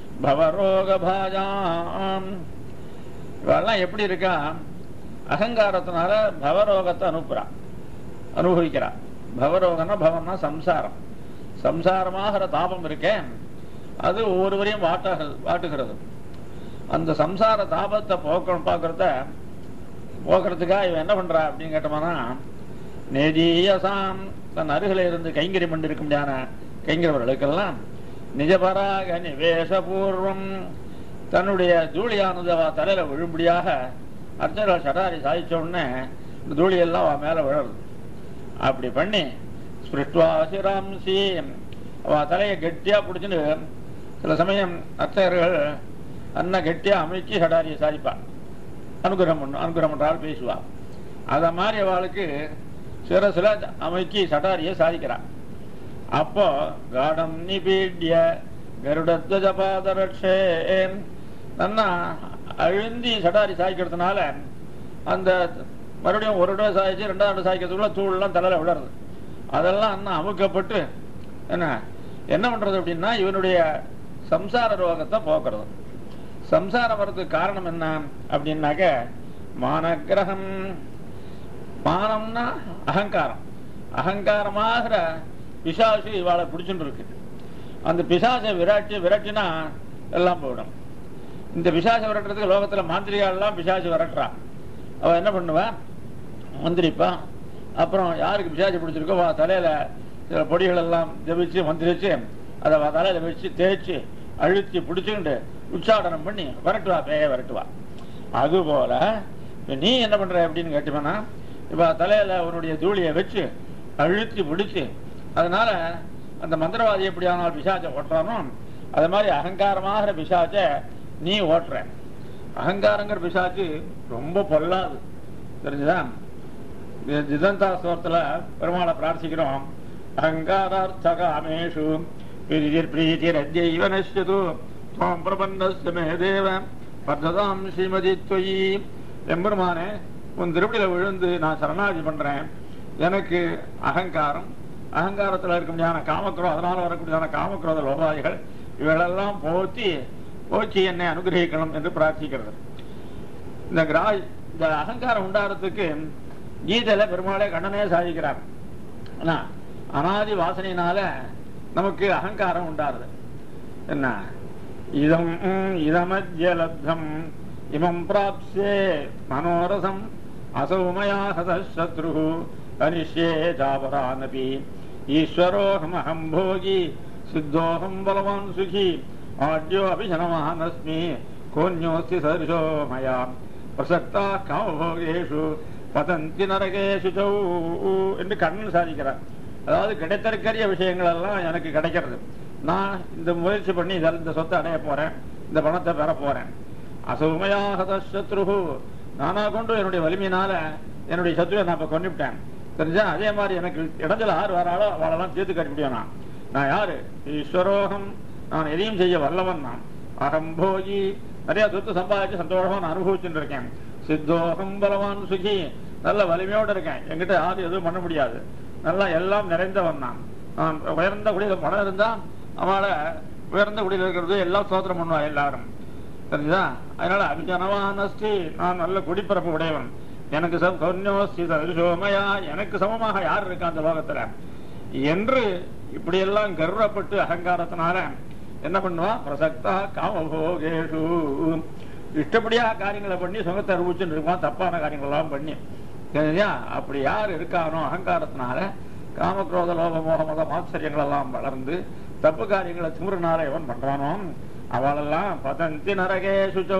பவரோகபாஜாம் இவெல்லாம் எப்படி இருக்கா அகங்காரத்தினால பவரோகத்தை அனுப்புறான் அனுபவிக்கிறான் பவரோகம்னா பவம்னா சம்சாரம் சம்சாரமாகிற தாபம் இருக்கே அது ஒவ்வொருவரையும் வாட்டுகிறது வாட்டுகிறது அந்த சம்சார தாபத்தை போக்க பார்க்கறத போக்குறதுக்காக இவன் என்ன பண்றா அப்படின்னு கேட்டோம்னா நெதியசாம் தன் அருகில இருந்து கைங்கரி பண்ணிருக்க முடியாத கைங்கரவர்களுக்கெல்லாம் நிஜபராக நிவேசபூர்வம் தன்னுடைய தூளியானது அவ தலையில விழும்படியாக அர்ச்சகர்கள் சடாரி சாதிச்ச உடனே இந்த தூளியெல்லாம் அவ மேல விழருது அப்படி பண்ணி ஸ்பிருஷ்டுவாசிராம்சி அவ தலையை கெட்டியா பிடிச்சுன்னு சில சமயம் அர்ச்சகர்கள் அண்ணா கெட்டியா அமைச்சு சடாரியை சாதிப்பான் அனுகிரகம் பண்ணும் அனுகிரகம் பண்றாள் பேசுவா அத மாதிரி அவளுக்கு சிரசுல அமைக்கி சடாரியை சாதிக்கிறான் அப்போ காடம் நிபீட்ய கருடத்வஜ பாதரட்சே நன்னா அழுந்தி சடாரி சாய்க்கிறதுனால அந்த மறுபடியும் ஒரு இடம் சாய்ச்சி ரெண்டாவது இடம் சாய்க்கிறதுக்குள்ள தூள்லாம் தலையில விடுறது அதெல்லாம் அண்ணா அமுக்கப்பட்டு என்ன என்ன பண்றது அப்படின்னா இவனுடைய சம்சார ரோகத்தை போக்குறது சம்சாரம் வர்றதுக்கு காரணம் என்ன அப்படின்னாக்க மானகிரகம் மானம்னா அகங்காரம் அகங்காரமாகிற பிசாசு இவாளை பிடிச்சுட்டு இருக்கு அந்த பிசாசை விராட்டி விரட்டினா எல்லாம் போயிடும் இந்த பிசாசை விரட்டுறதுக்கு லோகத்துல மாந்திரிகாலாம் பிசாசு விரட்டுறா அவ என்ன பண்ணுவா மந்திரிப்பா அப்புறம் யாருக்கு பிசாசு பிடிச்சிருக்கோ அவ தலையில சில பொடிகள் எல்லாம் ஜபிச்சு மந்திரிச்சு அதை அவ தலையில வச்சு தேய்ச்சி அழுத்தி பிடிச்சுக்கிட்டு உச்சாடனம் பண்ணி விரட்டுவா பேய விரட்டுவா அதுபோல இப்ப நீ என்ன பண்ற அப்படின்னு கேட்டுவேனா இப்ப தலையில உன்னுடைய தூளியை வச்சு அழுத்தி பிடிச்சு அதனால அந்த மந்திரவாதி எப்படியானால் பிசாச்சை ஓட்டுறானோ அது மாதிரி அகங்காரமாகிற பிசாச்சை நீ ஓட்டுற அகங்காரங்கிற பிசாச்சு ரொம்ப பொல்லாது தெரிஞ்சுதா ஜிதந்தா ஸ்தோரத்துல பெருமாளை பிரார்த்திக்கிறோம் அகங்காரார்த்த காமேஷு பிரீதிர் பிரீதிர் அத்யைவ நஷ்யது துவம் பிரபந்தஸ்ய மே தேவ பர்ததாம் ஸ்ரீமதி தொயி எம்பெருமானே உன் திருப்படியில விழுந்து நான் சரணாகி பண்றேன் எனக்கு அகங்காரம் அகங்காரத்துல இருக்க முடியாத காமக்ரோ அதனால வரக்கூடியதான காமக்ரோத லோபாதிகள் இவைகளெல்லாம் போத்தி போக்கி என்னை அனுகிரகிக்கணும் என்று பிரார்த்திக்கிறது இந்த கிரா இந்த அகங்காரம் உண்டாகிறதுக்கு கீதையில பெருமாளே கண்ணனே சாதிக்கிறார் ஆனா அனாதி வாசனையினால நமக்கு அகங்காரம் உண்டாருது என்ன இதம் இதமஜ்யலப்தம் இமம் பிராப்சே மனோரசம் அசௌமயா சதசத்ரு அனிஷ்யே ஜாபரானபி ஈஸ்வரோஹமஹம் போகி சித்தோஹம் பலவான் சுகி ஆட்யோ அபிஜனமானஸ்மி கோன்யோஸ்தி சதரிசோ மயா பிரசக்தா காமபோகேஷு பதந்தி நரகேஷு சௌ என்று கண்ணன் சாதிக்கிறார் அதாவது கிடைத்திருக்கிற விஷயங்கள் எல்லாம் எனக்கு கிடைக்கிறது நான் இந்த முயற்சி பண்ணி இதில் இந்த சொத்தை அடைய போறேன் இந்த பணத்தை பெற போறேன் அசௌமயாக சத்ருகு நானா கொண்டு என்னுடைய வலிமையினால என்னுடைய சத்ருவை நான் இப்ப கொண்டுவிட்டேன் தெரிஞ்சா அதே மாதிரி எனக்கு இடத்துல யார் வராளோ அவளெல்லாம் தீர்த்து கட்ட முடியும் நான் நான் யாரு ஈஸ்வரோகம் நான் எதையும் செய்ய வல்லவன் நான் அகம்போகி நிறைய சொத்து சம்பாதிச்சு சந்தோஷமா நான் அனுபவிச்சுட்டு இருக்கேன் சித்தோகம் பலவான் சுகி நல்ல வலிமையோட இருக்கேன் என்கிட்ட யாரும் எதுவும் பண்ண முடியாது நல்லா எல்லாம் நிறைந்தவன் நான் நான் உயர்ந்த குடியில பணம் இருந்தா அவளை உயர்ந்த குடியில இருக்கிறது எல்லாம் சோத்திரம் பண்ணுவா எல்லாரும் தெரிஞ்சுதா அதனால அபிஜனவானஸ்தி நான் நல்ல குடிப்பிறப்பு உடையவன் எனக்கு சம் கௌன்யோஸ்தி சோமயா எனக்கு சமமாக யார் இருக்கா அந்த லோகத்துல என்று இப்படியெல்லாம் கர்வப்பட்டு அகங்காரத்தினால என்ன பண்ணுவா பிரசக்தா காமபோகேஷு இஷ்டப்படியா காரியங்களை பண்ணி சுகத்தை அனுபவிச்சுட்டு இருப்பான் தப்பான காரியங்கள் எல்லாம் பண்ணி சரியா அப்படி யார் இருக்கானோ அகங்காரத்தினால காமக்ரோத லோக மோக மத மாச்சரியங்கள் எல்லாம் வளர்ந்து தப்பு காரியங்களை திமுறனால எவன் பண்றானோ அவளெல்லாம் பதந்தி நரகே சுச்சௌ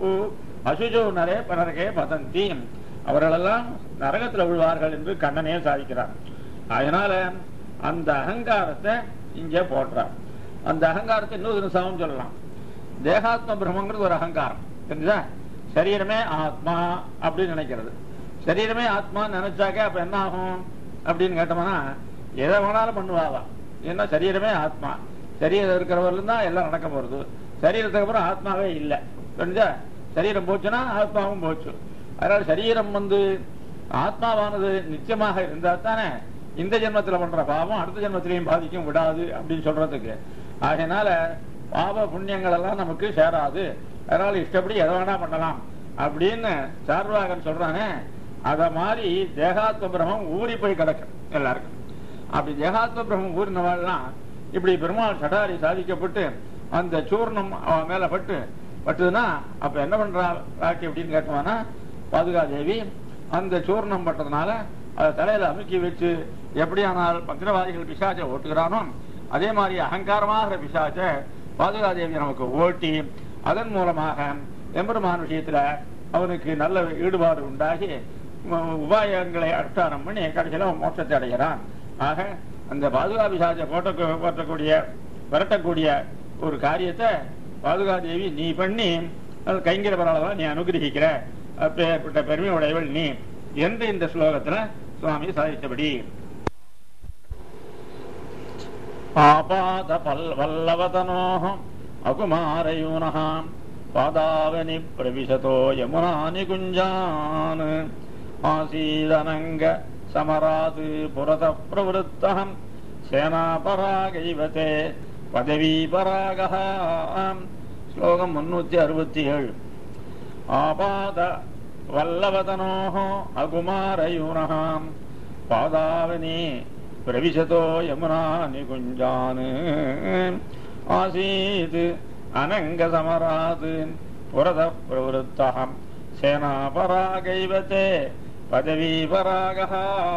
அசுச்சௌ நரே பனரகே பதந்தி அவர்களெல்லாம் நரகத்துல விழுவார்கள் என்று கண்ணனே சாதிக்கிறார் அதனால அந்த அகங்காரத்தை இங்கே போடுறார் அந்த அகங்காரத்தை இன்னொரு சமம் சொல்லலாம் தேகாத்ம பிரம்மங்கிறது ஒரு அகங்காரம் தெரிஞ்சா சரீரமே ஆத்மா அப்படின்னு நினைக்கிறது சரீரமே ஆத்மான்னு நினைச்சாக்க அப்ப என்ன ஆகும் அப்படின்னு கேட்டோம்னா எதை வேணாலும் பண்ணுவாவா ஏன்னா சரீரமே ஆத்மா சரீரம் இருக்கிறவர்களும் தான் எல்லாம் நடக்க போறது சரீரத்துக்கு அப்புறம் ஆத்மாவே இல்லை தெரிஞ்சா சரீரம் போச்சுன்னா ஆத்மாவும் போச்சு அதனால சரீரம் வந்து ஆத்மாவானது நிச்சயமாக இருந்தா தானே இந்த ஜென்மத்துல பண்ற பாவம் அடுத்த ஜென்மத்திலையும் பாதிக்கும் விடாது அப்படின்னு சொல்றதுக்கு ஆகையினால பாவ புண்ணியங்கள் எல்லாம் நமக்கு சேராது அதனால இஷ்டப்படி எதை வேணா பண்ணலாம் அப்படின்னு சார்வாகன் சொல்றானே அத மாதிரி தேகாத்ம பிரம்மம் ஊறி போய் கிடக்கும் எல்லாருக்கும் அப்படி தேகாத்ம பிரம்மம் ஊறினவாள்லாம் இப்படி பெருமாள் சடாரி சாதிக்கப்பட்டு அந்த சூர்ணம் அவன் மேல பட்டு பட்டுதுன்னா அப்ப என்ன பண்றா ராக்கி அப்படின்னு கேட்டோம்னா பாதுகாதேவி அந்த சூர்ணம் பட்டதுனால அதை தலையில அமுக்கி வச்சு எப்படியானால் பத்திரவாதிகள் பிசாச்சை ஓட்டுகிறானோ அதே மாதிரி அகங்காரமாக பிசாச்ச பாதுகாதேவி நமக்கு ஓட்டி அதன் மூலமாக எம்பெருமான் விஷயத்துல அவனுக்கு நல்ல ஈடுபாடு உண்டாகி உ- உபாயங்களை அனுஷ்டானம் பண்ணி கடைசியில அவன் மோட்சத்தை அடைகிறான் ஆக அந்த பாதுகா பிசாச்சை போட்ட போட்டக்கூடிய விரட்டக்கூடிய ஒரு காரியத்தை பாதுகாதேவி நீ பண்ணி அது கைங்கிற பரவாயில்ல நீ அனுகிரகிக்கிற அப்பேற்பட்ட பெருமை உடையவள் நீ என்று இந்த ஸ்லோகத்துல சுவாமி சாதித்தபடி ஆபாத பல் வல்லவதனோः அகுமாரயூனः பாதாவனி பிரவிசதோ யமுனானி குஞ்சான் ஆசீதனங்க சமராது புரத பிரவருத்தகம் சேனாபராகைவதே பதவீபராகः ஸ்லோகம் முன்னூத்தி அறுபத்தி ஏழு ஆபாத வல்லவதனோः அகுமாரயூனः பாதாவனி பிரவிசதோ யமுனா நிகுஞ்சான் ஆசீத் அனங்கசமராத் புரத பிரவருத்தகம் சேனாபராகைவதே பதவீபராகः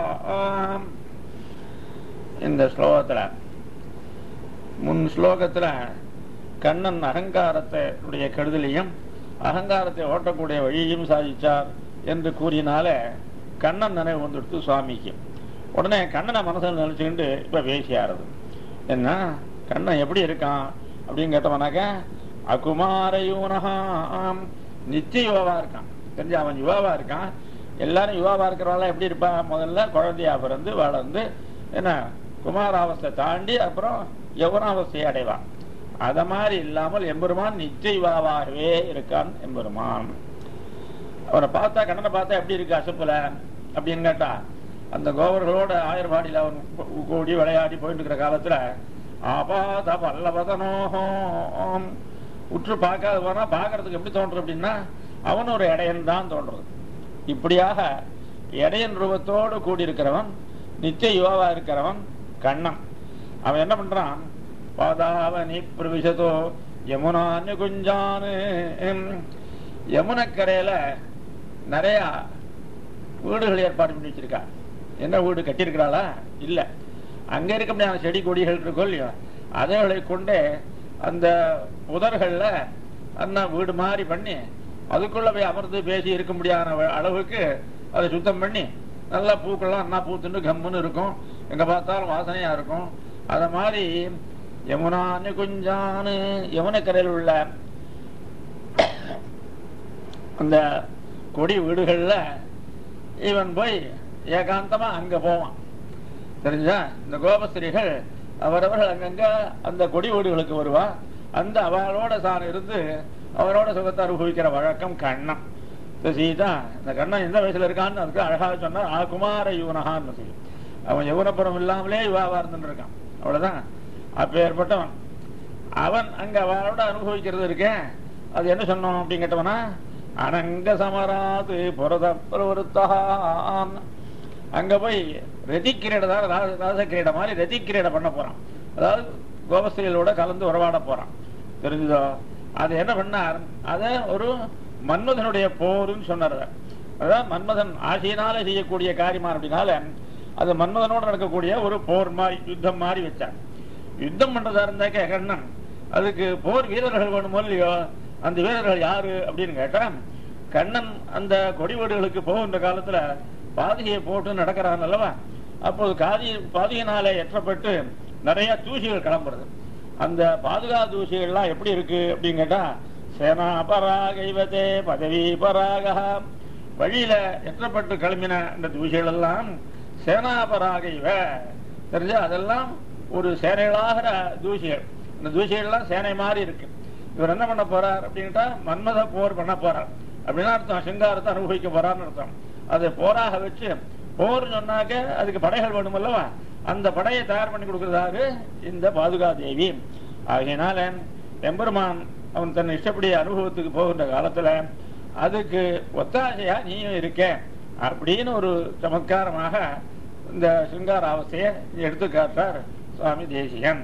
இந்த ஸ்லோகத்துல முன் ஸ்லோகத்துல கண்ணன் அகங்காரத்தை உடைய கெடுதலையும் அகங்காரத்தை ஓட்டக்கூடிய வழியையும் சாதிச்சார் என்று கூறினால கண்ணன் நினைவு வந்துடுத்து சுவாமிக்கு உடனே கண்ணனை மனசில் நினைச்சுக்கிட்டு இப்ப பேசியாருது என்ன கண்ணன் எப்படி இருக்கான் அப்படின்னு கேட்டவனாக்க அகுமாரயூனஹாம் நித்திய யுவாவா இருக்கான் தெரிஞ்சு அவன் யுவாவா இருக்கான் எல்லாரும் யுவாவா இருக்கிறவெல்லாம் எப்படி இருப்பான் முதல்ல குழந்தையா பிறந்து வளர்ந்து என்ன குமாராவஸ்தை தாண்டி அப்புறம் யௌவனாவஸ்தையை அடைவான் அத மாதிரி இல்லாமல் எம்பெருமான் நித்திய யுவாவாகவே இருக்கான் எம்பெருமான் அவரை பார்த்தா கண்ணனை பார்த்தா எப்படி இருக்கு அசப்புல அப்படின்னு கேட்டா அந்த கோவர்களோட ஆயர்பாடியில அவன் கூ- கூடி விளையாடி போயிட்டு இருக்கிற காலத்துல ஆபாத பல்லவதனோகம் உற்று பார்க்காத போனா பார்க்கறதுக்கு எப்படி தோன்றும் அப்படின்னா அவன் ஒரு இடையன் தான் தோன்றது இப்படியாக இடையன் ரூபத்தோடு கூடியிருக்கிறவன் நித்திய யுவாவா இருக்கிறவன் கண்ணன் அவன் என்ன பண்றான் பாதாவனி பிரவிசதோ யமுனான்னு குஞ்சானு யமுனக்கரையில நிறைய வீடுகள் ஏற்பாடு பண்ணி வச்சிருக்கா என்ன வீடு கட்டியிருக்கிறாளா இல்ல அங்க இருக்க முடியாத செடி கொடிகள் இருக்கோ இல்லையோ அதைகளை கொண்டு அந்த புதர்கள்ல அண்ணா வீடு மாதிரி பண்ணி அதுக்குள்ள போய் அமர்ந்து பேசி இருக்க முடியாத வ- அளவுக்கு அதை சுத்தம் பண்ணி நல்லா பூக்கள்லாம் அண்ணா பூத்துன்னு கம்முன்னு இருக்கும் எங்க பார்த்தாலும் வாசனையா இருக்கும் அத மாதிரி யமுனான்னு குஞ்சானு யமுனக்கரையில் உள்ள அந்த கொடி வீடுகள்ல இவன் போய் ஏகாந்தமா அங்க போவான் தெரிஞ்சா இந்த கோபஸ்திரிகள் அவரவர்கள் அங்கங்க அந்த கொடி வீடுகளுக்கு வருவா அந்த அவளோட தான் இருந்து அவரோட சுகத்தை அனுபவிக்கிற வழக்கம் கண்ணன் இந்த சீதா இந்த கண்ணன் எந்த வயசுல இருக்கான்னு அதுக்கு அழகாக சொன்னா ஆ குமார யுவனகான்னு சொல்லி அவன் யவுனப்புறம் இல்லாமலே யுவாவா இருந்துட்டு இருக்கான் அவ்வளவுதான் அப்பேற்பட்டவன் அவன் அங்க அவளோட அனுபவிக்கிறது இருக்கே அது என்ன சொன்னோம் அப்படின்னு கேட்டவனா அனங்க சமராது புரத பிரவருத்தான் அங்க போய் ரதி கிரீட தான் ரா- ராச கிரீட மாதிரி ரதி கிரீட பண்ண போறான் அதாவது கோபஸ்திரிகளோட கலந்து உறவாட போறான் தெரிஞ்சுதோ அது என்ன பண்ணார் அத ஒரு மன்மதனுடைய போருன்னு சொன்னார் அதை. அதான் மன்மதன் ஆசையினால செய்யக்கூடிய காரியமா அப்படின்னால அது மன்மதனோட நடக்கக்கூடிய ஒரு போர் மாதிரி யுத்தம் மாதிரி வச்சான் யுத்தம் பண்றதா இருந்தாக்க கண்ணன் அதுக்கு போர் வீரர்கள் வேணுமோ இல்லையோ அந்த வீரர்கள் யாரு அப்படின்னு கேட்டா கண்ணன் அந்த கொடி வீடுகளுக்கு போகின்ற காலத்துல பாதிகையை போட்டு நடக்கிறான் அல்லவா அப்போது காதி பாதியினாலே எற்றப்பட்டு நிறைய தூசிகள் கிளம்புறது அந்த பாதுகா தூசிகள்லாம் எப்படி இருக்கு அப்படின்னு கேட்டா சேனா பராகைவதே பதவி பராக வழியில எற்றப்பட்டு கிளம்பின இந்த தூசிகள் எல்லாம் சேனாபராகைவ தெரிஞ்சா அதெல்லாம் ஒரு சேனைகளாகிற தூசிகள் இந்த தூசிகள்லாம் சேனை மாதிரி இருக்கு இவர் என்ன பண்ண போறார் அப்படின்ட்டா மன்மத போர் பண்ண போறார் அப்படின்னா அர்த்தம் சிங்காரத்தை அனுபவிக்க போறார்னு அர்த்தம் அதை போராக வச்சு போர் சொன்னாக்க அதுக்கு படைகள் வேணும் அல்லவா அந்த படையை தயார் பண்ணி கொடுக்கிறதாரு இந்த பாதுகா தேவி ஆகையினால எம்பெருமான் அவன் தன் இஷ்டப்படி அனுபவத்துக்கு போகின்ற காலத்துல அதுக்கு ஒத்தாசையா நீயும் இருக்க அப்படின்னு ஒரு சமத்காரமாக இந்த சிங்கார அவஸ்தையை எடுத்து காட்டார் சுவாமி தேசிகன்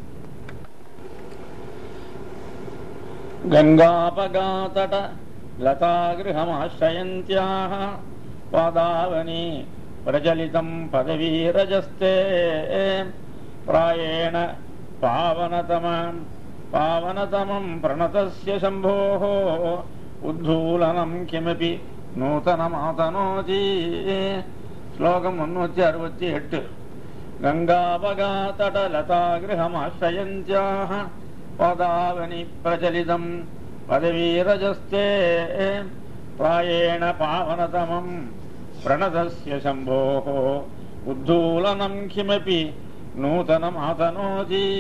गङ्गापगातट लतागृहमाश्रयन्त्याः पादावनी प्रचलितम् पदवीरजस्ते प्रायेण पावनतमम् पावनतमम् प्रणतस्य शम्भोः उद्धूलनम् किमपि नूतनमातनोति श्लोकम् मुन्नूति अरुपति एट् गङ्गापगातटलतागृहमाश्रयन्त्याः पदावनि प्रचलितम् पदवीरजस्ते प्रायेण पावनतमम् प्रणतस्य शम्भोः उद्धूलनम् किमपि நூதனமாதனோதி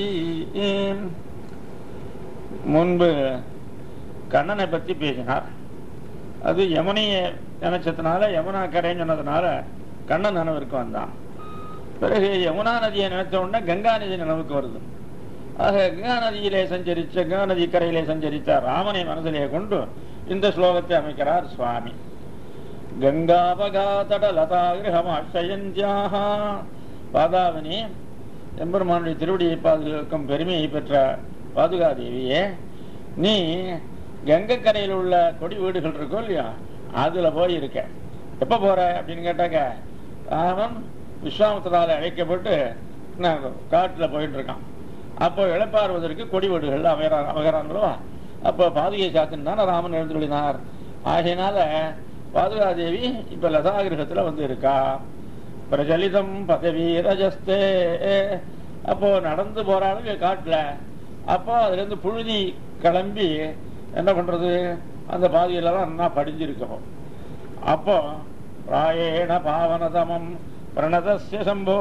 முன்பு கண்ணனை பத்தி பேசினார் அது யமுனையை நினைச்சதுனால யமுனா கரைன்னு சொன்னதுனால கண்ணன் நினைவிற்கு வந்தான் பிறகு யமுனா நதியை நினைச்ச உடனே கங்கா நதி நினைவுக்கு வருது ஆக கங்கா நதியிலே சஞ்சரிச்ச கங்கா நதி கரையிலே சஞ்சரித்த ராமனை மனதிலே கொண்டு இந்த ஸ்லோகத்தை அமைக்கிறார் சுவாமி கங்காபகாதட லதாகிரகமாஷயந்தியாக பாதாவனி எம்பெருமானுடைய திருவடியை பாதுகாக்கும் பெருமையை பெற்ற பாதுகாதேவியே நீ கங்கை கரையில் உள்ள கொடி வீடுகள் இருக்கோ இல்லையா அதுல போய் இருக்க எப்ப போற அப்படின்னு கேட்டாக்க அவன் விஸ்வாமித்திரால அழைக்கப்பட்டு நான் காட்டுல போயிட்டு இருக்கான் அப்போ இழப்பாறுவதற்கு கொடி வீடுகள் அமைகிறான் அமைகிறாங்களோ அப்போ பாதுகை சாத்தின் தானே ராமன் எழுந்துள்ளினார் ஆகையினால பாதுகாதேவி இப்ப லதாகிரகத்துல வந்து இருக்கா பிரஜலிதம் பதவி ரஜஸ்தே அப்போ நடந்து போறாளுங்க காட்டுல அப்போ அதுல இருந்து புழுதி கிளம்பி என்ன பண்றது அந்த பாதியிலலாம் நல்லா படிஞ்சிருக்கணும் அப்போ ராயேண பாவனதமம் பிரணதஸ்ய சம்போ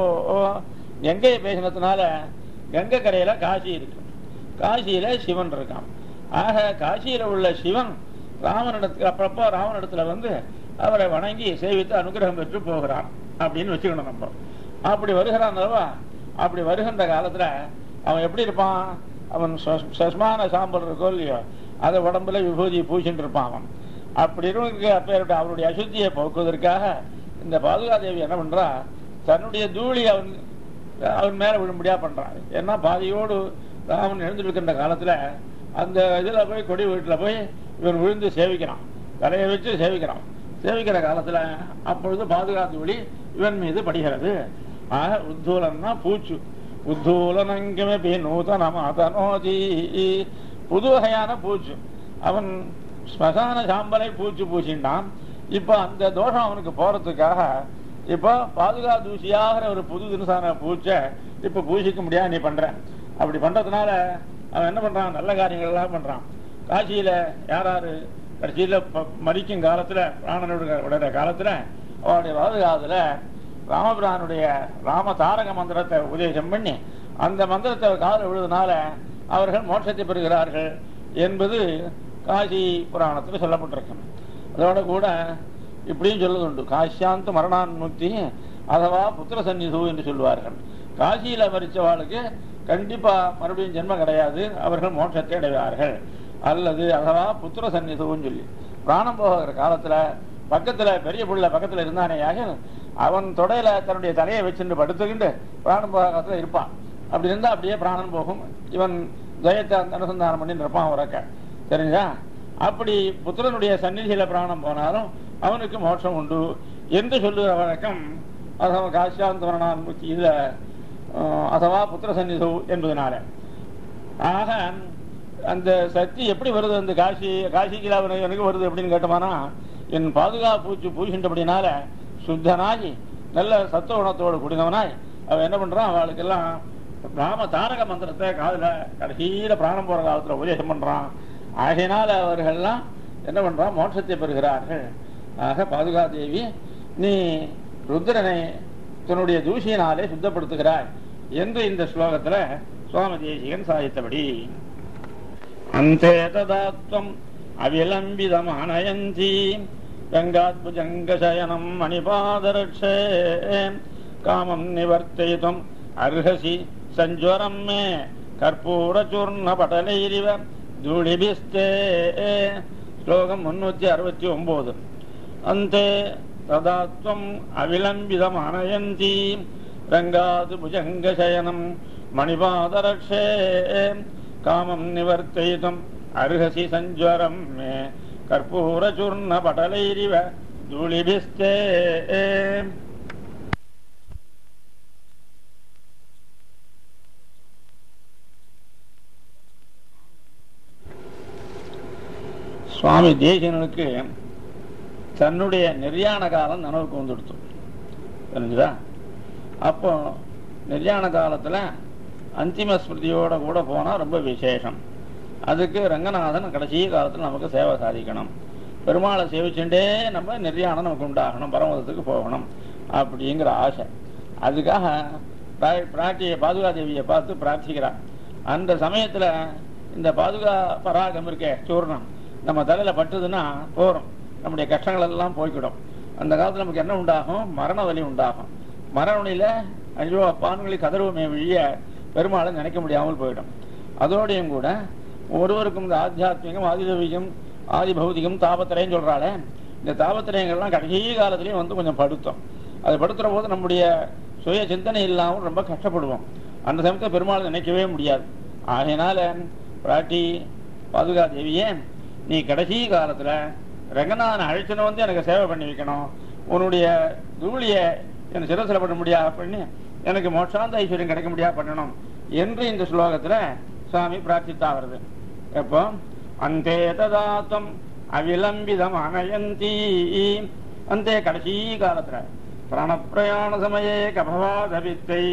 கங்கையை பேசினதுனால கங்கை கரையில காசி இருக்கு காசியில சிவன் இருக்கான் ஆக காசியில உள்ள சிவன் ராமனிடத்துல அப்பப்போ ராமனிடத்துல வந்து அவரை வணங்கி சேவித்து அனுகிரகம் பெற்று போகிறான் அப்படின்னு வச்சுக்கணும் நம்ம அப்படி வருகிறான் அல்லவா அப்படி வருகின்ற காலத்துல அவன் எப்படி இருப்பான் அவன் சஸ்- சஸ்மான சாம்பல் இருக்கோ இல்லையோ அதை உடம்புல விபூதி பூசிட்டு இருப்பான் அவன் அப்படி இருக்க அப்பேற்பட்ட அவருடைய அசுத்தியை போக்குவதற்காக இந்த பாதுகாதேவி என்ன பண்றா தன்னுடைய தூளி அவன் அவன் மேல விழும்படியா பண்றான் ஏன்னா பாதியோடு ராமன் எழுந்திருக்கின்ற காலத்துல அந்த இதுல போய் கொடி வீட்டுல போய் இவன் விழுந்து சேவிக்கிறான் தலையை வச்சு சேவிக்கிறான் சேவிக்கிற காலத்துல அப்பொழுது பாதுகாத்து ஒளி இவன் மீது படுகிறது ஆக உத்தூலன்னா பூச்சு உத்தூலனங்கமே நூதனம் அதனோதி புது வகையான பூச்சு அவன் ஸ்மசான சாம்பலை பூச்சு பூசிண்டான் இப்ப அந்த தோஷம் அவனுக்கு போறதுக்காக இப்போ பாதுகா தூசியாகிற ஒரு புது தினசான பூச்சை இப்ப பூசிக்க முடியாது நீ பண்ற அப்படி பண்றதுனால அவன் என்ன பண்றான் நல்ல காரியங்கள் எல்லாம் பண்றான் காசியில யாராரு கடைசியில ப- மரிக்கும் காலத்துல பிராணனுடைய விடுற காலத்துல அவனுடைய பாதுகாதுல ராமபிரானுடைய ராம தாரக மந்திரத்தை உபதேசம் பண்ணி அந்த மந்திரத்தை காதல் விழுதுனால அவர்கள் மோட்சத்தை பெறுகிறார்கள் என்பது காசி புராணத்தில் சொல்லப்பட்டிருக்கு அதோட கூட இப்படியும் சொல்லுது உண்டு காசியாந்த மரணான்முக்தி அதுவா புத்திர சந்நிது என்று சொல்லுவார்கள் காசியில மறிச்சவாளுக்கு கண்டிப்பா மறுபடியும் ஜென்மம் கிடையாது அவர்கள் மோட்சத்தை அடைவார்கள் அல்லது அதுவா புத்திர சந்நிதுன்னு சொல்லி பிராணம் போகிற காலத்துல பக்கத்துல பெரிய புள்ள பக்கத்துல இருந்தானேயாக அவன் தொடையில தன்னுடைய தலையை வச்சுட்டு படுத்துக்கிட்டு பிராணம் போகிற காலத்துல இருப்பான் அப்படி இருந்தா அப்படியே பிராணம் போகும் இவன் துவயத்தை அனுசந்தானம் பண்ணி இருப்பான் உறக்க தெரிஞ்சா அப்படி புத்திரனுடைய சந்நிதியில பிராணம் போனாலும் அவனுக்கு மோட்சம் உண்டு என்று சொல்லுகிற வழக்கம் அதுவா காசியாந்த மரணான் இதுல அஹ், அதுவா புத்திர சந்நிது என்பதனால ஆக அந்த சக்தி எப்படி வருது அந்த காசி காசிக்கு அவனுக்கு எனக்கு வருது அப்படின்னு கேட்டோமானா என் பாதுகாப்பு பூச்சி பூசின்றபடினால சுத்தனாகி நல்ல சத்துவ குணத்தோடு கூடினவனாய் அவன் என்ன பண்றான் அவளுக்கெல்லாம் ராம தாரக மந்திரத்தை காதுல கடைசியில பிராணம் போற காலத்துல உபதேசம் பண்றான் ஆகையினால அவர்கள்லாம் என்ன பண்றான் மோட்சத்தை பெறுகிறார்கள் ஆக பாதுகா தேவி நீ ருத்ரனை தன்னுடைய தூசியினாலே சுத்தப்படுத்துகிறாய் என்று இந்த ஸ்லோகத்துல சுவாமி தேசிகன் சாதித்தபடி அந்தே ததாத்வம் அவிலம்பிதமானயந்தி கங்காத்புஜங்கசயனம் மணிபாதரட்சே காமம் நிவர்த்தயிதும் அர்ஹசி சஞ்சுவரம் மே கற்பூரச்சூர்ண படலைரிவ தூளிபிஸ்தே ஸ்லோகம் முன்னூத்தி அறுபத்தி ஒன்பது அந்தே ததாத்வம் அவிலம்பிதமானயந்தி ரங்காது புஜங்கசயனம் மணிபாதரக்ஷே காமம் நிவர்த்தயிதும் அருகசி சஞ்சுவரம் மே கற்பூரச்சூர்ண படலைரிவ தூளிபிஸ்தே சுவாமி தேசிகனுக்கு தன்னுடைய நிர்யாண காலம் நனவுக்கு வந்துடுத்து தெரிஞ்சுதா அப்போ நிர்யாண காலத்துல அந்திம ஸ்மிருதியோட கூட போனா ரொம்ப விசேஷம் அதுக்கு ரங்கநாதன் கடைசி காலத்துல நமக்கு சேவை சாதிக்கணும் பெருமாளை சேவிச்சுட்டே நம்ம நிர்யாணம் நமக்கு உண்டாகணும் பரமதத்துக்கு போகணும் அப்படிங்கிற ஆசை அதுக்காக பிரா- பிராட்டியை பாதுகா தேவியை பார்த்து பிரார்த்திக்கிறார் அந்த சமயத்துல இந்த பாதுகா பராகம் இருக்கே சூர்ணம் நம்ம தலையில பட்டுதுன்னா போறோம் நம்முடைய கஷ்டங்கள் எல்லாம் போய்க்கிடும் அந்த காலத்துல நமக்கு என்ன உண்டாகும் மரண வலி உண்டாகும் மரண வலியில ஐயோ அப்பான்களை கதறுவமே வழிய பெருமாளை நினைக்க முடியாமல் போயிடும் அதோடையும் கூட ஒருவருக்கும் இந்த ஆத்தியாத்மிகம் ஆதிதவிகம் ஆதி பௌதிகம் தாபத்திரையும் சொல்றாளே இந்த தாபத்திரயங்கள்லாம் கடைசி காலத்திலையும் வந்து கொஞ்சம் படுத்தோம் அது படுத்துற போது நம்முடைய சுய சிந்தனை இல்லாமல் ரொம்ப கஷ்டப்படுவோம் அந்த சமயத்தை பெருமாளை நினைக்கவே முடியாது ஆகையினால பிராட்டி பாதுகா தேவியே நீ கடைசி காலத்துல ரங்கநாதன் அழைச்சனை வந்து எனக்கு சேவை பண்ணி வைக்கணும் உன்னுடைய தூளிய என் சிரசில பண்ண முடியா பண்ணி எனக்கு மோட்சாந்த ஐஸ்வர்யம் கிடைக்க முடியா பண்ணணும் என்று இந்த ஸ்லோகத்துல சுவாமி பிரார்த்தித்தா வருது எப்போ அந்தே ததாத்தம் அவிலம்பிதம் அனயந்தி அந்தே கடைசி காலத்துல பிராணப்பிரயாண சமயே கபவாதவித்தை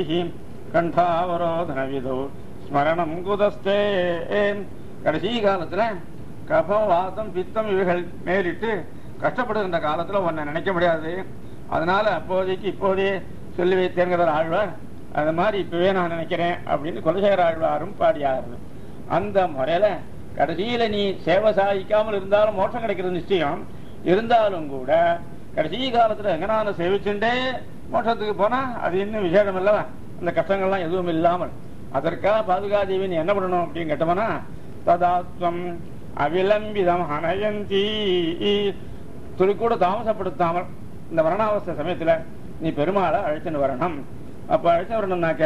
கண்டாவரோதன விதோ ஸ்மரணம் குதஸ்தே கடைசி காலத்துல கபம் வாதம் பித்தம் இவைகள் மேலிட்டு கஷ்டப்படுகின்ற காலத்துல உன்னை நினைக்க முடியாது அதனால அப்போதைக்கு இப்போதே சொல்லி வைத்தேங்கிறார் ஆழ்வார் அது மாதிரி இப்பவே நான் நினைக்கிறேன் அப்படின்னு குலசேகர ஆழ்வாரும் பாடியாகிறது அந்த முறையில கடைசியில நீ சேவை சாதிக்காமல் இருந்தாலும் மோட்சம் கிடைக்கிறது நிச்சயம் இருந்தாலும் கூட கடைசி காலத்துல எங்கனான சேவிச்சுட்டே மோட்சத்துக்கு போனா அது இன்னும் விசேஷம் இல்லவா அந்த கஷ்டங்கள்லாம் எதுவும் இல்லாமல் அதற்காக பாதுகாதேவி நீ என்ன பண்ணணும் அப்படின்னு கேட்டோம்னா ததாத்வம் அவிலம்பிதம் அனயந்தி துளி கூட தாமசப்படுத்தாமல் இந்த மரணாவஸ்தை சமயத்துல நீ பெருமாளை அழைச்சுன்னு வரணும் அப்ப அழைச்சு வரணும்னாக்க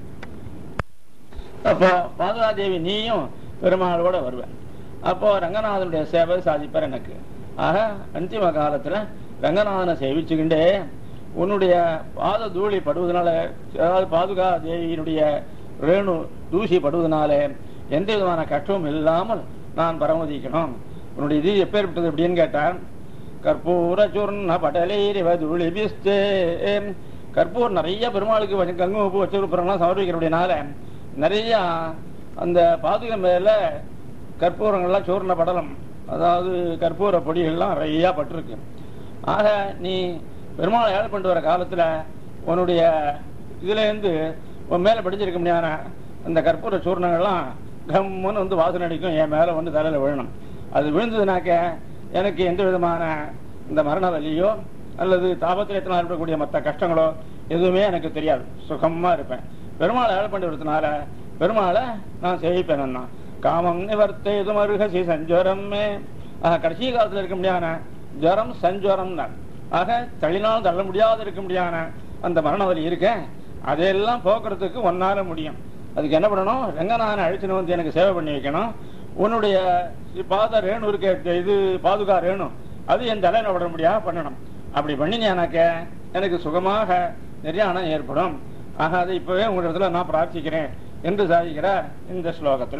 அப்போ பாதுகாதேவி நீயும் பெருமாளோட வருவ அப்போ ரங்கநாதனுடைய சேவை சாதிப்பார் எனக்கு ஆக அந்திம காலத்துல ரங்கநாதனை சேவிச்சுக்கிண்டே உன்னுடைய பாத தூளி படுவதனால அதாவது பாதுகா தேவியினுடைய ரேணு தூசி படுவதனால எந்த விதமான கஷ்டமும் இல்லாமல் நான் பரமதிக்கணும் உன்னுடைய இது எப்பேற்பட்டது அப்படின்னு கேட்டான் கற்பூர சூர்ண படலேரிவ துளிபிஸ்தே கற்பூர் நிறைய பெருமாளுக்கு வச்சு கங்குமப்பு வச்சிருப்பவங்களாம் சமர்ப்பிக்கிறபடினால நிறைய அந்த பாதுகை மேல கற்பூரங்கள்லாம் சூர்ண படலம் அதாவது கற்பூர பொடிகள்லாம் நிறைய பட்டிருக்கு ஆக நீ பெருமாளை ஏழை பண்ணிட்டு வர காலத்துல உன்னுடைய இதுல இருந்து உன் மேல படிச்சிருக்க முடியாத அந்த கற்பூர சூர்ணங்கள்லாம் கம்முன்னு வந்து வாசனை அடிக்கும் என் மேல வந்து தலையில விழணும் அது விழுந்ததுனாக்க எனக்கு எந்த விதமான இந்த மரண வலியோ அல்லது தாபத்திரத்தினால் ஏற்படக்கூடிய மற்ற கஷ்டங்களோ எதுவுமே எனக்கு தெரியாது சுகமா இருப்பேன் பெருமாளை ஏழை பண்ணி வரதுனால பெருமாளை நான் சேவிப்பேன் நான் காமம் நிவர்த்த இது மருகசி சஞ்சரமே ஆக கடைசி காலத்துல இருக்க முடியாத ஜரம் சஞ்சரம் தான் ஆக தள்ளினாலும் தள்ள முடியாத இருக்க முடியாத அந்த மரண வலி இருக்க அதையெல்லாம் போக்குறதுக்கு ஒன்னால முடியும் அதுக்கு என்ன பண்ணணும் ரங்கநாதனை அழிச்சுன்னு வந்து எனக்கு சேவை பண்ணி வைக்கணும் உன்னுடைய பாத ரேணு இருக்க இது பாதுகா ரேணு அது என் தலையில விட முடியாம பண்ணணும் அப்படி பண்ணினேனாக்க எனக்கு சுகமாக நிர்யாணம் ஏற்படும் ஆக அதை இப்பவே உங்களிடத்துல நான் பிரார்த்திக்கிறேன் என்று சாதிக்கிறார் இந்த ஸ்லோகத்துல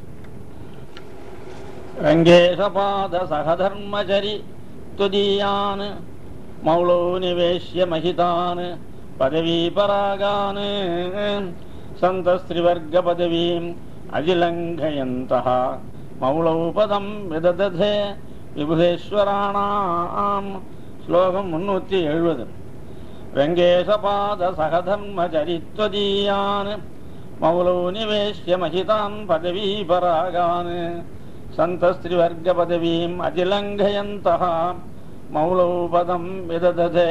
ரங்கேஷபாத சகதர்மச்சரி துதியான் மௌளோ நிவேஷ்ய மகிதான் பதவி பராகான் சந்தஸ்திரிவர்க பதவீம் அஜிலங்கயந்தः மௌளௌ பதம் விதததே விபுதேஸ்வராணாம் ஸ்லோகம் முன்னூத்தி எழுபது வெங்கேசபாத சகதர்ம சரித்வதீயான் மௌலோ நிவேஷ்ய மகிதான் பதவி பராகான் சந்தஸ்திரிவர்க பதவீம் அதிலங்கயந்தः மௌலௌ பதம் விதததே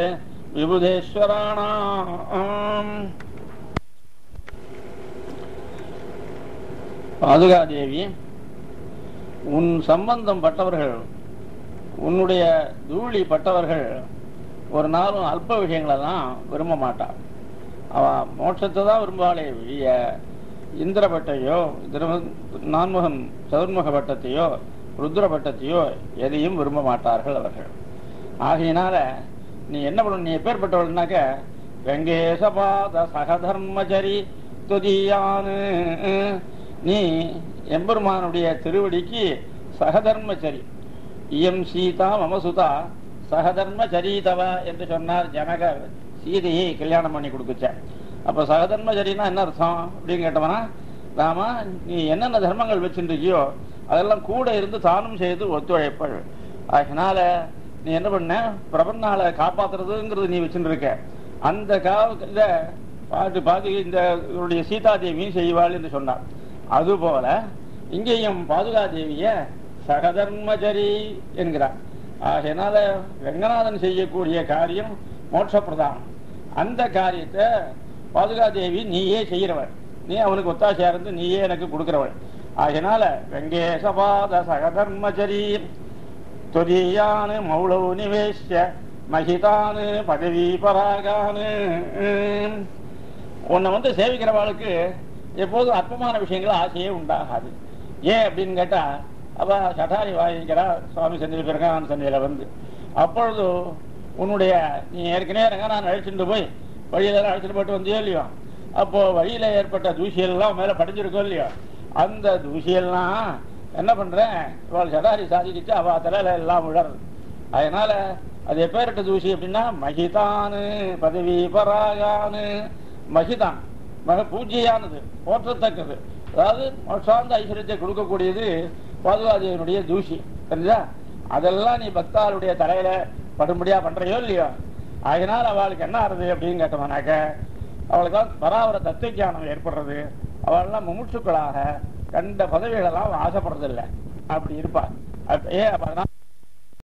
விபுதேஸ்வராணாம் பாதுகாதேவி உன் சம்பந்தம் பட்டவர்கள் உன்னுடைய தூளி பட்டவர்கள் ஒரு நாளும் அல்ப விஷயங்களை தான் விரும்ப மாட்டான் அவ மோட்சத்தை தான் விரும்பாளே வெளிய இந்திர பட்டையோ திரும- நான்முகன் சதுர்முக பட்டத்தையோ ருத்ர பட்டத்தையோ எதையும் விரும்ப மாட்டார்கள் அவர்கள் ஆகையினால நீ என்ன பண்ணணும் நீ எப்பேற்பட்டவள்னாக்க வெங்கேசபாத சகதர்மச்சரி துதியானு நீ எம்பெருமானுடைய திருவடிக்கு சகதர்மச்சரி இயம் சீதா மமசுதா சகதர்ம சரிதவா என்று சொன்னார் ஜனகர் சீதையை கல்யாணம் பண்ணி கொடுக்குச்சார் அப்ப சகதர்ம சரினா என்ன அர்த்தம் அப்படின்னு கேட்டவனா ராமா நீ என்னென்ன தர்மங்கள் வச்சுருக்கியோ அதெல்லாம் கூட இருந்து தானும் செய்து ஒத்துழைப்பள் அதனால நீ என்ன பண்ண பிரபன்னால காப்பாத்துறதுங்கிறது நீ வச்சுட்டு இருக்க அந்த காலத்துல பாட்டு பாதி இந்த இவருடைய சீதாதேவியும் செய்வாள் என்று சொன்னார் அதுபோல இங்கேயும் பாதுகாதேவிய சகதர்மச்சரி என்கிறார் ஆகையினால ரங்கநாதன் செய்யக்கூடிய காரியம் மோட்சப்பிரதானம் அந்த காரியத்தை பாதுகாதேவி நீயே செய்கிறவள் நீ அவனுக்கு ஒத்தாசையா இருந்து நீயே எனக்கு கொடுக்கிறவள் ஆகையினால வெங்கேசபாத சகதர்மச்சரி துதியானு மௌளௌ நிவேஷ்ய மகிதானு பதவி பராகானு உன்னை வந்து சேவிக்கிறவாளுக்கு எப்போதும் அற்பமான விஷயங்கள் ஆசையே உண்டாகாது ஏன் அப்படின்னு கேட்டா அவ சட்டாரி வாங்கிக்கிறா சுவாமி சந்தையில் பிரகான சந்தையில வந்து அப்பொழுது உன்னுடைய நீ ஏற்கனவே ரங்கநாதன் அழைச்சிட்டு போய் வழியில அழைச்சிட்டு போட்டு வந்தியோ இல்லையோ அப்போ வழியில ஏற்பட்ட தூசியெல்லாம் மேல படிஞ்சிருக்கோ இல்லையோ அந்த தூசியெல்லாம் என்ன பண்றேன் இவள் சடாரி சாதிக்கிச்சு அவ தலையில எல்லாம் விழறது அதனால அது எப்பேரிட்ட தூசி அப்படின்னா மகிதானு பதவி பராகானு மகிதான் மக பூஜ்யானது போற்றத்தக்கது அதாவது மோட்சாந்த ஐஸ்வர்யத்தை கொடுக்கக்கூடியது பாதுகாதேவனுடைய தூசி தெரிஞ்சா அதெல்லாம் நீ பக்தாளுடைய தலையில படும்படியா பண்றையோ இல்லையோ அதனால அவளுக்கு என்ன ஆறுது அப்படின்னு கேட்டோம்னாக்க அவளுக்கு பராவர தத்துவ ஞானம் ஏற்படுறது அவள்லாம் முமுட்சுக்களாக கண்ட பதவிகளெல்லாம் ஆசைப்படுறதில்லை அப்படி இருப்பா அப்ப ஏன் அப்ப அதனால